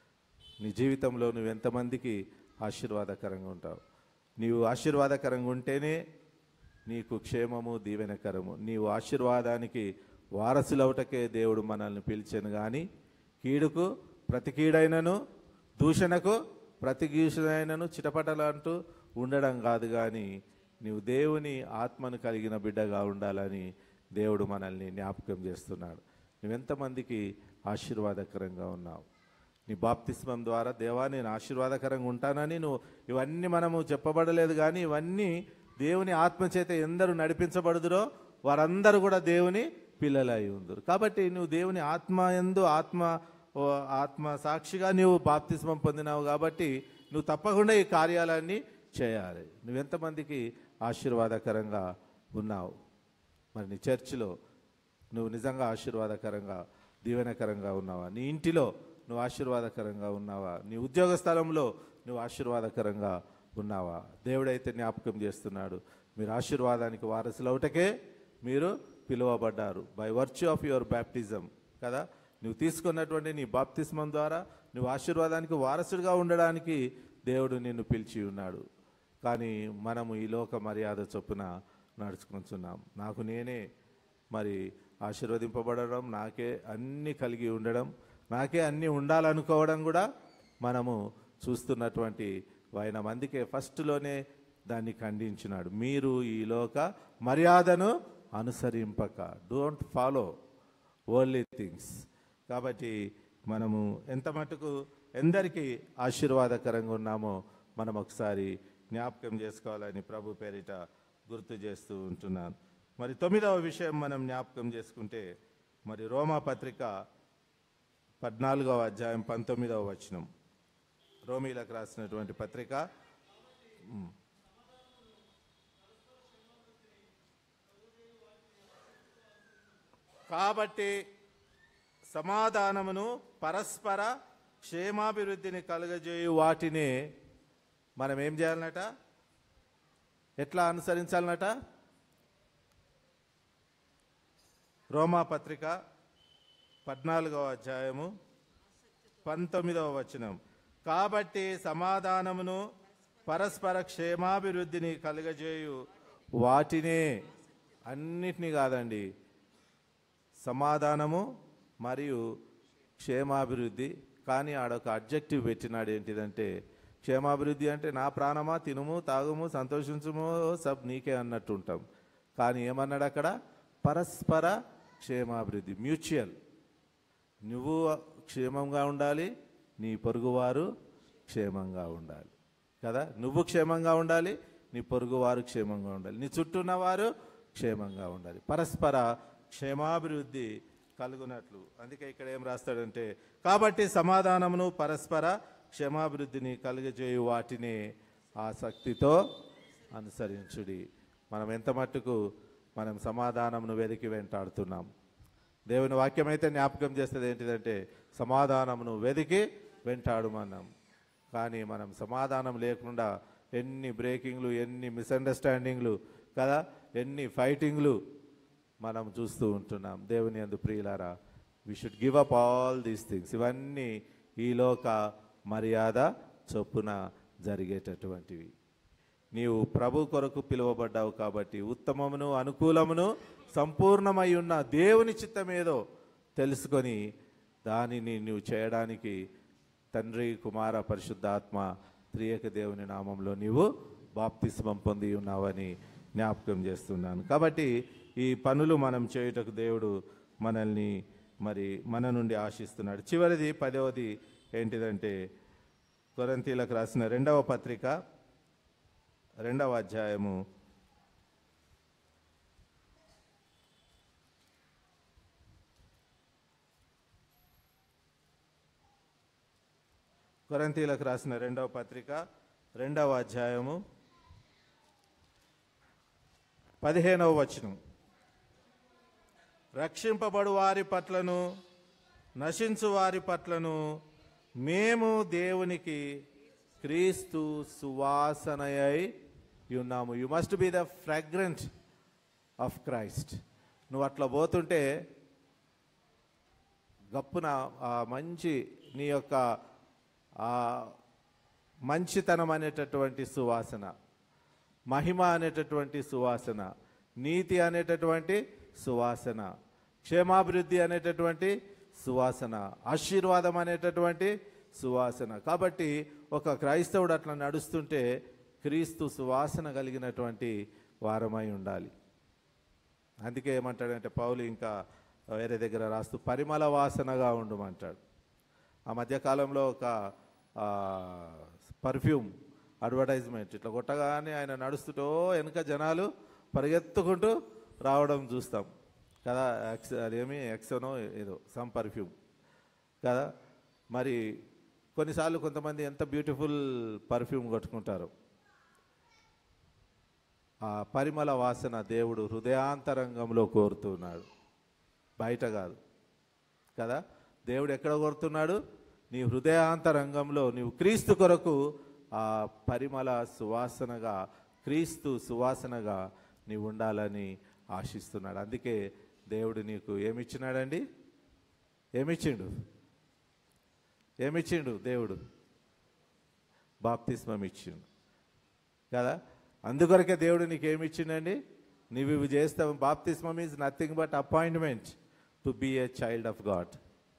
S1: నీ జీవితంలో నువ్వు ఎంతమందికి ఆశీర్వాదకరంగా ఉంటావు నీవు ఆశీర్వాదకరంగా ఉంటేనే నీకు క్షేమము దీవెనకరము నీవు ఆశీర్వాదానికి వారసులవుటకే దేవుడు మనల్ని పిలిచాను కానీ కీడుకు ప్రతి కీడైనను దూషణకు ప్రతి గీషణైనను చిటపటలంటూ ఉండడం కాదు కానీ నీవు దేవుని ఆత్మను కలిగిన బిడ్డగా ఉండాలని దేవుడు మనల్ని జ్ఞాపకం చేస్తున్నాడు నువ్వెంతమందికి ఆశీర్వాదకరంగా ఉన్నావు నీ బాప్తిస్మం ద్వారా దేవా నేను ఆశీర్వాదకరంగా ఉంటానని నువ్వు ఇవన్నీ మనము చెప్పబడలేదు కానీ ఇవన్నీ దేవుని ఆత్మ చేత ఎందరు నడిపించబడుదురో వారందరూ కూడా దేవుని పిల్లలై ఉందరు కాబట్టి నువ్వు దేవుని ఆత్మ ఎందు ఆత్మ ఓ ఆత్మ సాక్షిగా నువ్వు బాప్తిస్మం పొందినావు కాబట్టి నువ్వు తప్పకుండా ఈ కార్యాలన్నీ చేయాలి నువ్వెంతమందికి ఆశీర్వాదకరంగా ఉన్నావు మరి నీ చర్చిలో నువ్వు నిజంగా ఆశీర్వాదకరంగా దీవెనకరంగా ఉన్నావా నీ ఇంటిలో నువ్వు ఆశీర్వాదకరంగా ఉన్నావా నీ ఉద్యోగ స్థలంలో నువ్వు ఆశీర్వాదకరంగా ఉన్నావా దేవుడైతే జ్ఞాపకం చేస్తున్నాడు మీరు ఆశీర్వాదానికి వారసులవుటకే మీరు పిలువబడ్డారు by virtue of your baptism కదా నువ్వు తీసుకున్నటువంటి నీ బాప్తిస్మం ద్వారా నువ్వు ఆశీర్వాదానికి వారసుడిగా ఉండడానికి దేవుడు నిన్ను పిలిచి ఉన్నాడు కానీ మనము ఈ లోక మర్యాద చొప్పున నడుచుకుంటున్నాం నాకు నేనే మరి ఆశీర్వదింపబడడం నాకే అన్నీ కలిగి ఉండడం నాకే అన్నీ ఉండాలనుకోవడం కూడా మనము చూస్తున్నటువంటి ఆయన మందికే ఫస్ట్లోనే దాన్ని ఖండించినాడు మీరు ఈ లోక మర్యాదను అనుసరింపక డోంట్ ఫాలో ఓన్లీ థింగ్స్ కాబట్టి మనము ఎంత మటుకు ఎందరికీ ఆశీర్వాదకరంగా ఉన్నామో మనం ఒకసారి జ్ఞాపకం చేసుకోవాలని ప్రభు పేరిట గుర్తు చేస్తూ ఉంటున్నాను మరి తొమ్మిదవ విషయం మనం జ్ఞాపకం చేసుకుంటే మరి రోమా పత్రిక పద్నాలుగవ అధ్యాయం పంతొమ్మిదవ వచనం రోమీలకు రాసినటువంటి పత్రిక ఉమ్. కాబట్టి సమాధానమును పరస్పర క్షేమాభివృద్ధిని కలుగజేయు వాటిని మనం ఏం చేయాలన్నట ఎట్లా అనుసరించాలన్నట రోమా పత్రిక పద్నాలుగవ అధ్యాయము పంతొమ్మిదవ వచనం కాబట్టి సమాధానమును పరస్పర క్షేమాభివృద్ధిని కలుగజేయు వాటినే అన్నిటినీ కాదండి సమాధానము మరియు క్షేమాభివృద్ధి కానీ ఆడొక అబ్జెక్టివ్ పెట్టినాడు ఏంటిదంటే క్షేమాభివృద్ధి అంటే నా ప్రాణమా తినుము తాగుము సంతోషించుము సబ్ నీకే అన్నట్టు ఉంటాం కానీ ఏమన్నాడు అక్కడ పరస్పర క్షేమాభివృద్ధి మ్యూచువల్ నువ్వు క్షేమంగా ఉండాలి నీ పొరుగువారు క్షేమంగా ఉండాలి కదా నువ్వు క్షేమంగా ఉండాలి నీ పొరుగువారు క్షేమంగా ఉండాలి నీ చుట్టూ ఉన్నవారు క్షేమంగా ఉండాలి పరస్పర క్షేమాభివృద్ధి కలుగునట్లు అందుకే ఇక్కడ ఏం రాస్తాడంటే కాబట్టి సమాధానమును పరస్పర క్షేమాభివృద్ధిని కలుగజేయు వాటిని ఆసక్తితో అనుసరించుడి మనం ఎంత మట్టుకు మనం సమాధానమును వెతికి వెంటాడుతున్నాం దేవుని వాక్యం అయితే జ్ఞాపకం చేస్తుంది ఏంటిదంటే సమాధానమును వెతికి వెంటాడుమన్నాం కానీ మనం సమాధానం లేకుండా ఎన్ని బ్రేకింగ్లు ఎన్ని మిస్అండర్స్టాండింగ్లు కదా ఎన్ని ఫైటింగ్లు మనం చూస్తూ ఉంటున్నాం దేవుని అందు ప్రియులారా we should give up all these things ఇవన్నీ ఈ లోక మర్యాద చొప్పున జరిగేటటువంటివి నీవు ప్రభు కొరకు పిలువబడ్డావు కాబట్టి ఉత్తమమును అనుకూలమును సంపూర్ణమై ఉన్న దేవుని చిత్తమేదో తెలుసుకొని దానిని నువ్వు చేయడానికి తండ్రి కుమార పరిశుద్ధాత్మ త్రియక దేవుని నామంలో నీవు బాప్తిస్మం పొంది ఉన్నావని జ్ఞాపకం చేస్తున్నాను కాబట్టి ఈ పనులు మనం చేయుటకు దేవుడు మనల్ని మరి మన నుండి ఆశిస్తున్నాడు చివరిది పదవది ఏంటిదంటే కొరంతీలకు రాసిన రెండవ పత్రిక రెండవ అధ్యాయము కొరంతీలకు రాసిన రెండవ పత్రిక రెండవ అధ్యాయము పదిహేనవ వచనం రక్షింపబడు వారి పట్లను నశించు వారి పట్లను మేము దేవునికి క్రీస్తు సువాసనయై ఉన్నాము you must be the fragrant of Christ నువ్వు అట్లా పోతుంటే గప్పున ఆ మంచి నీ యొక్క ఆ మంచితనం అనేటటువంటి సువాసన మహిమ అనేటటువంటి సువాసన నీతి అనేటటువంటి సువాసన క్షేమాభివృద్ధి అనేటటువంటి సువాసన ఆశీర్వాదం అనేటటువంటి సువాసన కాబట్టి ఒక క్రైస్తవుడు అట్లా నడుస్తుంటే క్రీస్తు సువాసన కలిగినటువంటి వారమై ఉండాలి అందుకే ఏమంటాడంటే పౌలు ఇంకా వేరే దగ్గర రాస్తూ పరిమళ వాసనగా ఉండమంటాడు ఆ మధ్యకాలంలో ఒక పర్ఫ్యూమ్ అడ్వర్టైజ్మెంట్ ఇట్లా కొట్టగానే ఆయన నడుస్తుంటో వెనుక జనాలు పరిగెత్తుకుంటూ రావడం చూస్తాం కదా ఎక్స్ అదేమి ఎక్సనో ఏదో సమ్ పర్ఫ్యూమ్ కదా మరి కొన్నిసార్లు కొంతమంది ఎంత బ్యూటిఫుల్ పర్ఫ్యూమ్ కొట్టుకుంటారు ఆ పరిమళ వాసన దేవుడు హృదయాంతరంగంలో కోరుతున్నాడు బయట కాదు కదా దేవుడు ఎక్కడ కోరుతున్నాడు నీ హృదయాంతరంగంలో నీవు క్రీస్తు కొరకు ఆ పరిమళ సువాసనగా క్రీస్తు సువాసనగా నీవు ఉండాలని ఆశిస్తున్నాడు అందుకే దేవుడు నీకు ఏమిచ్చినాడండి ఏమిచ్చిండు ఏమిచ్చిండు దేవుడు బాప్తిస్మం ఇచ్చిండు కదా అందుకొరకే దేవుడు నీకు ఏమి ఇచ్చిండండి నీవు ఇవి చేస్తావు బాప్తిస్మం is nothing but appointment to be a child of God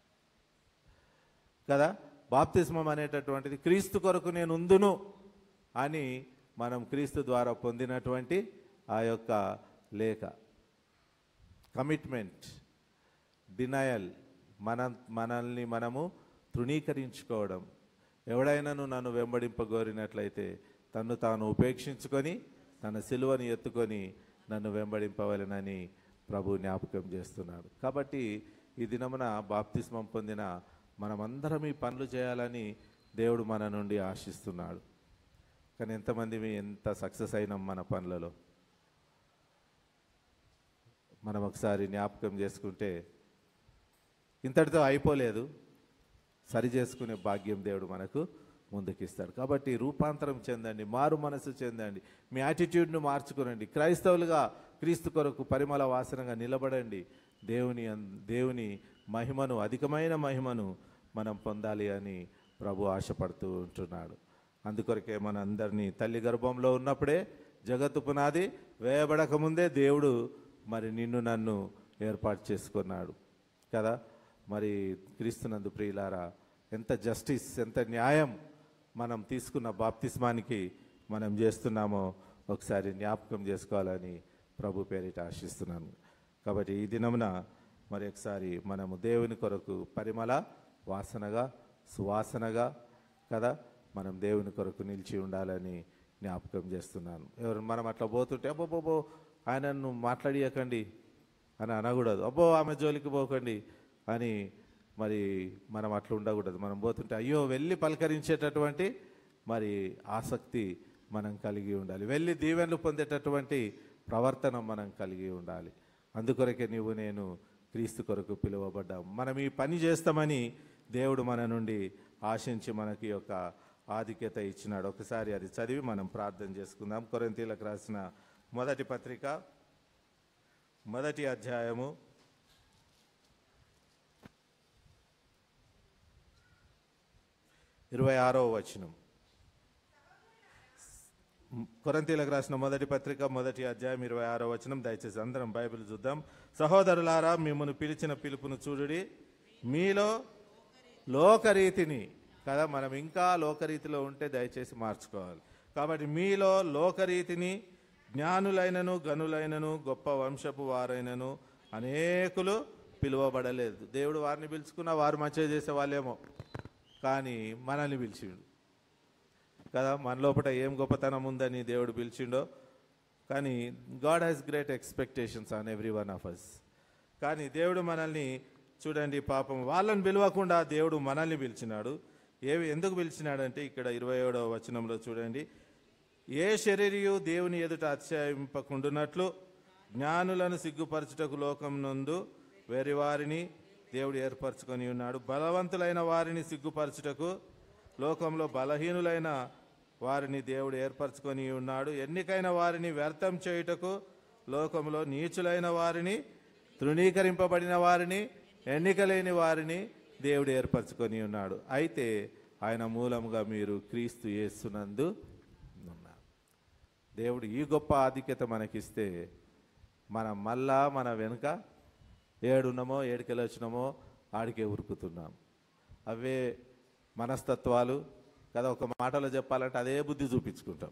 S1: కదా బాప్తిస్మం అనేటటువంటిది క్రీస్తు కొరకు నేను ఉందును అని మనం క్రీస్తు ద్వారా పొందినటువంటి ఆ యొక్క లేఖ కమిట్మెంట్ డినయల్ మన మనల్ని మనము తృణీకరించుకోవడం ఎవడైనాను నన్ను వెంబడింపగోరినట్లయితే తన్ను తాను ఉపేక్షించుకొని తన సిలువని ఎత్తుకొని నన్ను వెంబడింపవలెనని ప్రభు జ్ఞాపకం చేస్తున్నాడు కాబట్టి ఈ దినమున బాప్తిస్మం పొందిన మనమందరం ఈ పనులు చేయాలని దేవుడు మన నుండి ఆశిస్తున్నాడు కానీ ఎంతమంది మీ ఎంత సక్సెస్ అయినాం మన పనులలో మనం ఒకసారి జ్ఞాపకం చేసుకుంటే ఇంతటితో అయిపోలేదు సరి చేసుకునే భాగ్యం దేవుడు మనకు ముందుకిస్తాడు కాబట్టి రూపాంతరం చెందండి మారు మనసు చెందండి మీ యాటిట్యూడ్ను మార్చుకునండి క్రైస్తవులుగా క్రీస్తు కొరకు పరిమళ వాసనగా నిలబడండి దేవుని అన్- దేవుని మహిమను అధికమైన మహిమను మనం పొందాలి అని ప్రభు ఆశపడుతూ ఉంటున్నాడు అందుకొరకే మన అందరినీ తల్లి గర్భంలో ఉన్నప్పుడే జగత్తు పునాది వేయబడక ముందే దేవుడు మరి నిన్ను నన్ను ఏర్పాటు చేసుకున్నాడు కదా మరి క్రీస్తునందు ప్రియులారా ఎంత జస్టిస్ ఎంత న్యాయం మనం తీసుకున్న బాప్తిస్మానికి మనం చేస్తున్నామో ఒకసారి జ్ఞాపకం చేసుకోవాలని ప్రభు పేరిట ఆశిస్తున్నాను కాబట్టి ఈ దినమున మరి ఒకసారి మనము దేవుని కొరకు పరిమళ వాసనగా సువాసనగా కదా మనం దేవుని కొరకు నిలిచి ఉండాలని జ్ఞాపకం చేస్తున్నాను ఎవరు మనం అట్లా పోతుంటే అబ్బో ఆయనను మాట్లాడియకండి అని అనకూడదు అబ్బో ఆమె జోలికి పోకండి అని మరి మనం అట్లా ఉండకూడదు మనం పోతుంటే అయ్యో వెళ్ళి పలకరించేటటువంటి మరి ఆసక్తి మనం కలిగి ఉండాలి వెళ్ళి దీవెనలు పొందేటటువంటి ప్రవర్తన మనం కలిగి ఉండాలి అందుకొరకే నీవు నేను క్రీస్తు కొరకు పిలువబడ్డాం మనం ఈ పని చేస్తామని దేవుడు మన నుండి ఆశించి మనకి యొక్క ఆధిక్యత ఇచ్చినాడు ఒకసారి అది చదివి మనం ప్రార్థన చేసుకుందాం కొరింతీలకు రాసిన మొదటి పత్రిక మొదటి అధ్యాయము ఇరవై ఆరో వచనం కొరంతీలకు రాసిన మొదటి పత్రిక మొదటి అధ్యాయం ఇరవై ఆరో వచనం దయచేసి అందరం బైబిల్ చూద్దాం సహోదరులారా మిమ్మల్ని పిలిచిన పిలుపును చూడుడి మీలో లోకరీతిని కదా మనం ఇంకా లోకరీతిలో ఉంటే దయచేసి మార్చుకోవాలి కాబట్టి మీలో లోకరీతిని జ్ఞానులైనను గనులైనను గొప్ప వంశపు వారైనను అనేకులు పిలువబడలేదు దేవుడు వారిని పిలుచుకున్న వారు మంచిగా చేసే వాళ్ళేమో కానీ మనల్ని పిలిచిండు కదా మన లోపల ఏం గొప్పతనం ఉందని దేవుడు పిలిచిండో కానీ God has great expectations on every one of us కానీ దేవుడు మనల్ని చూడండి పాపం వాళ్ళని పిలవకుండా దేవుడు మనల్ని పిలిచినాడు ఏవి ఎందుకు పిలిచినాడంటే ఇక్కడ ఇరవై ఏడవ వచనంలో చూడండి ఏ శరీరియు దేవుని ఎదుట అతిశయింపకుండునట్లు జ్ఞానులను సిగ్గుపరచుటకు లోకం నందు వేరి వారిని దేవుడు ఏర్పరచుకొని ఉన్నాడు బలవంతులైన వారిని సిగ్గుపరచుటకు లోకంలో బలహీనులైన వారిని దేవుడు ఏర్పరచుకొని ఉన్నాడు ఎన్నికైన వారిని వ్యర్థం చేయుటకు లోకంలో నీచులైన వారిని తృణీకరింపబడిన వారిని ఎన్నిక లేని వారిని దేవుడు ఏర్పరచుకొని ఉన్నాడు అయితే ఆయన మూలముగా మీరు క్రీస్తు యేసునందు ఉన్నారు దేవుడు ఈ గొప్ప ఆధిక్యత మనకిస్తే మనం మళ్ళా మన వెనుక ఏడున్నామో ఏడికెళ్ళి వచ్చినామో ఆడికే ఉరుకుతున్నాం అవే మనస్తత్వాలు కదా ఒక మాటలో చెప్పాలంటే అదే బుద్ధి చూపించుకుంటాం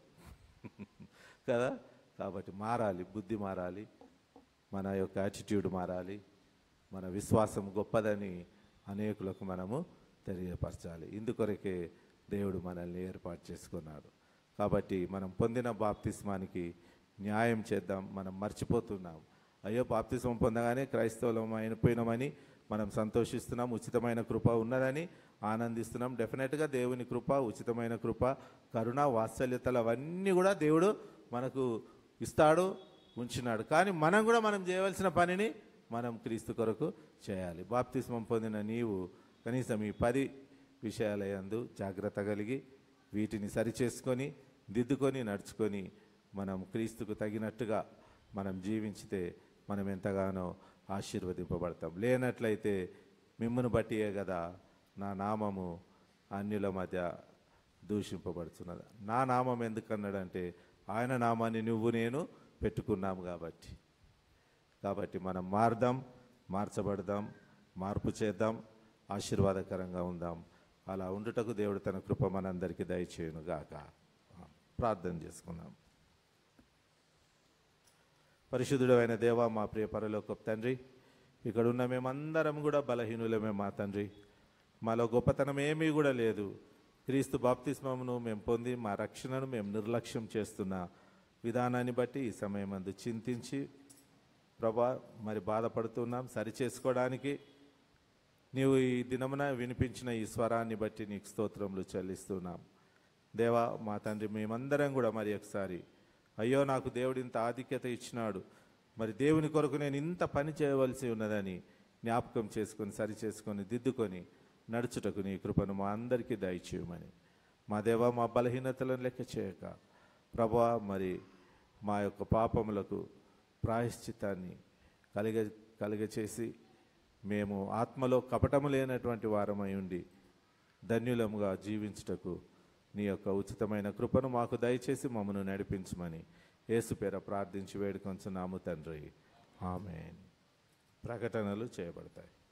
S1: కదా కాబట్టి మారాలి బుద్ధి మారాలి మన యొక్క యాటిట్యూడ్ మారాలి మన విశ్వాసం గొప్పదని అనేకులకు మనము తెలియపరచాలి ఇందుకొరకే దేవుడు మనల్ని ఏర్పాటు చేసుకున్నాడు కాబట్టి మనం పొందిన బాప్తిస్మానికి న్యాయం చేద్దాం మనం మర్చిపోతున్నాం అయ్యో బాప్తిస్మం పొందగానే క్రైస్తవులం అయిపోయినామని మనం సంతోషిస్తున్నాం ఉచితమైన కృప ఉన్నదని ఆనందిస్తున్నాం డెఫినెట్గా దేవుని కృప ఉచితమైన కృప కరుణ వాత్సల్యతలు అవన్నీ కూడా దేవుడు మనకు ఇస్తాడు ఉంచినాడు కానీ మనం కూడా మనం చేయవలసిన పనిని మనం క్రీస్తు కొరకు చేయాలి బాప్తిస్మం పొందిన నీవు కనీసం ఈ పది విషయాలయందు జాగ్రత్త కలిగి వీటిని సరిచేసుకొని దిద్దుకొని నడుచుకొని మనం క్రీస్తుకు తగినట్టుగా మనం జీవించితే మనం ఎంతగానో ఆశీర్వదింపబడతాం లేనట్లయితే మిమ్మను బట్టియే కదా నా నామము అన్యుల మధ్య దూషింపబడుతున్నది నా నామం ఎందుకన్నాడంటే ఆయన నామాన్ని నువ్వు నేను పెట్టుకున్నాం కాబట్టి కాబట్టి మనం మారదాం మార్చబడదాం మార్పు చేద్దాం ఆశీర్వాదకరంగా ఉందాం అలా ఉండుటకు దేవుడు తన కృప మనందరికీ దయచేయును గాక ప్రార్థన చేసుకుందాం పరిశుద్ధుడు అయిన దేవ మా ప్రియ పరలోకపు తండ్రి ఇక్కడ ఉన్న మేమందరం కూడా బలహీనులమే మా తండ్రి మాలో గొప్పతనం ఏమీ కూడా లేదు క్రీస్తు బాప్తిస్మమును మేము పొంది మా రక్షణను మేము నిర్లక్ష్యం చేస్తున్న విధానాన్ని బట్టి ఈ సమయం అందు చింతించి ప్రభా మరి బాధపడుతున్నాం సరిచేసుకోవడానికి నీవు ఈ దినమున వినిపించిన ఈ స్వరాన్ని బట్టి నీకు స్తోత్రములు చెల్లిస్తున్నాం దేవా మా తండ్రి మేమందరం కూడా మరి ఒకసారి అయ్యో నాకు దేవుడు ఇంత ఆధిక్యత ఇచ్చినాడు మరి దేవుని కొరకు నేను ఇంత పని చేయవలసి ఉన్నదని జ్ఞాపకం చేసుకొని సరి చేసుకొని దిద్దుకొని నడుచుటకు నీ కృపను మా అందరికీ దయచేయమని మా దేవ మా బలహీనతలను లెక్క చేయక ప్రభా మరి మా యొక్క పాపములకు ప్రాయశ్చిత్తాన్ని కలిగ కలుగచేసి మేము ఆత్మలో కపటము లేనటువంటి వారమై ఉండి ధన్యులముగా జీవించుటకు నీ యొక్క ఉచితమైన కృపను మాకు దయచేసి మమ్మను నడిపించమని యేసు పేర ప్రార్థించి వేడుకొంచున్నాము తండ్రి ఆమెన్ ప్రకటనలు చేయబడతాయి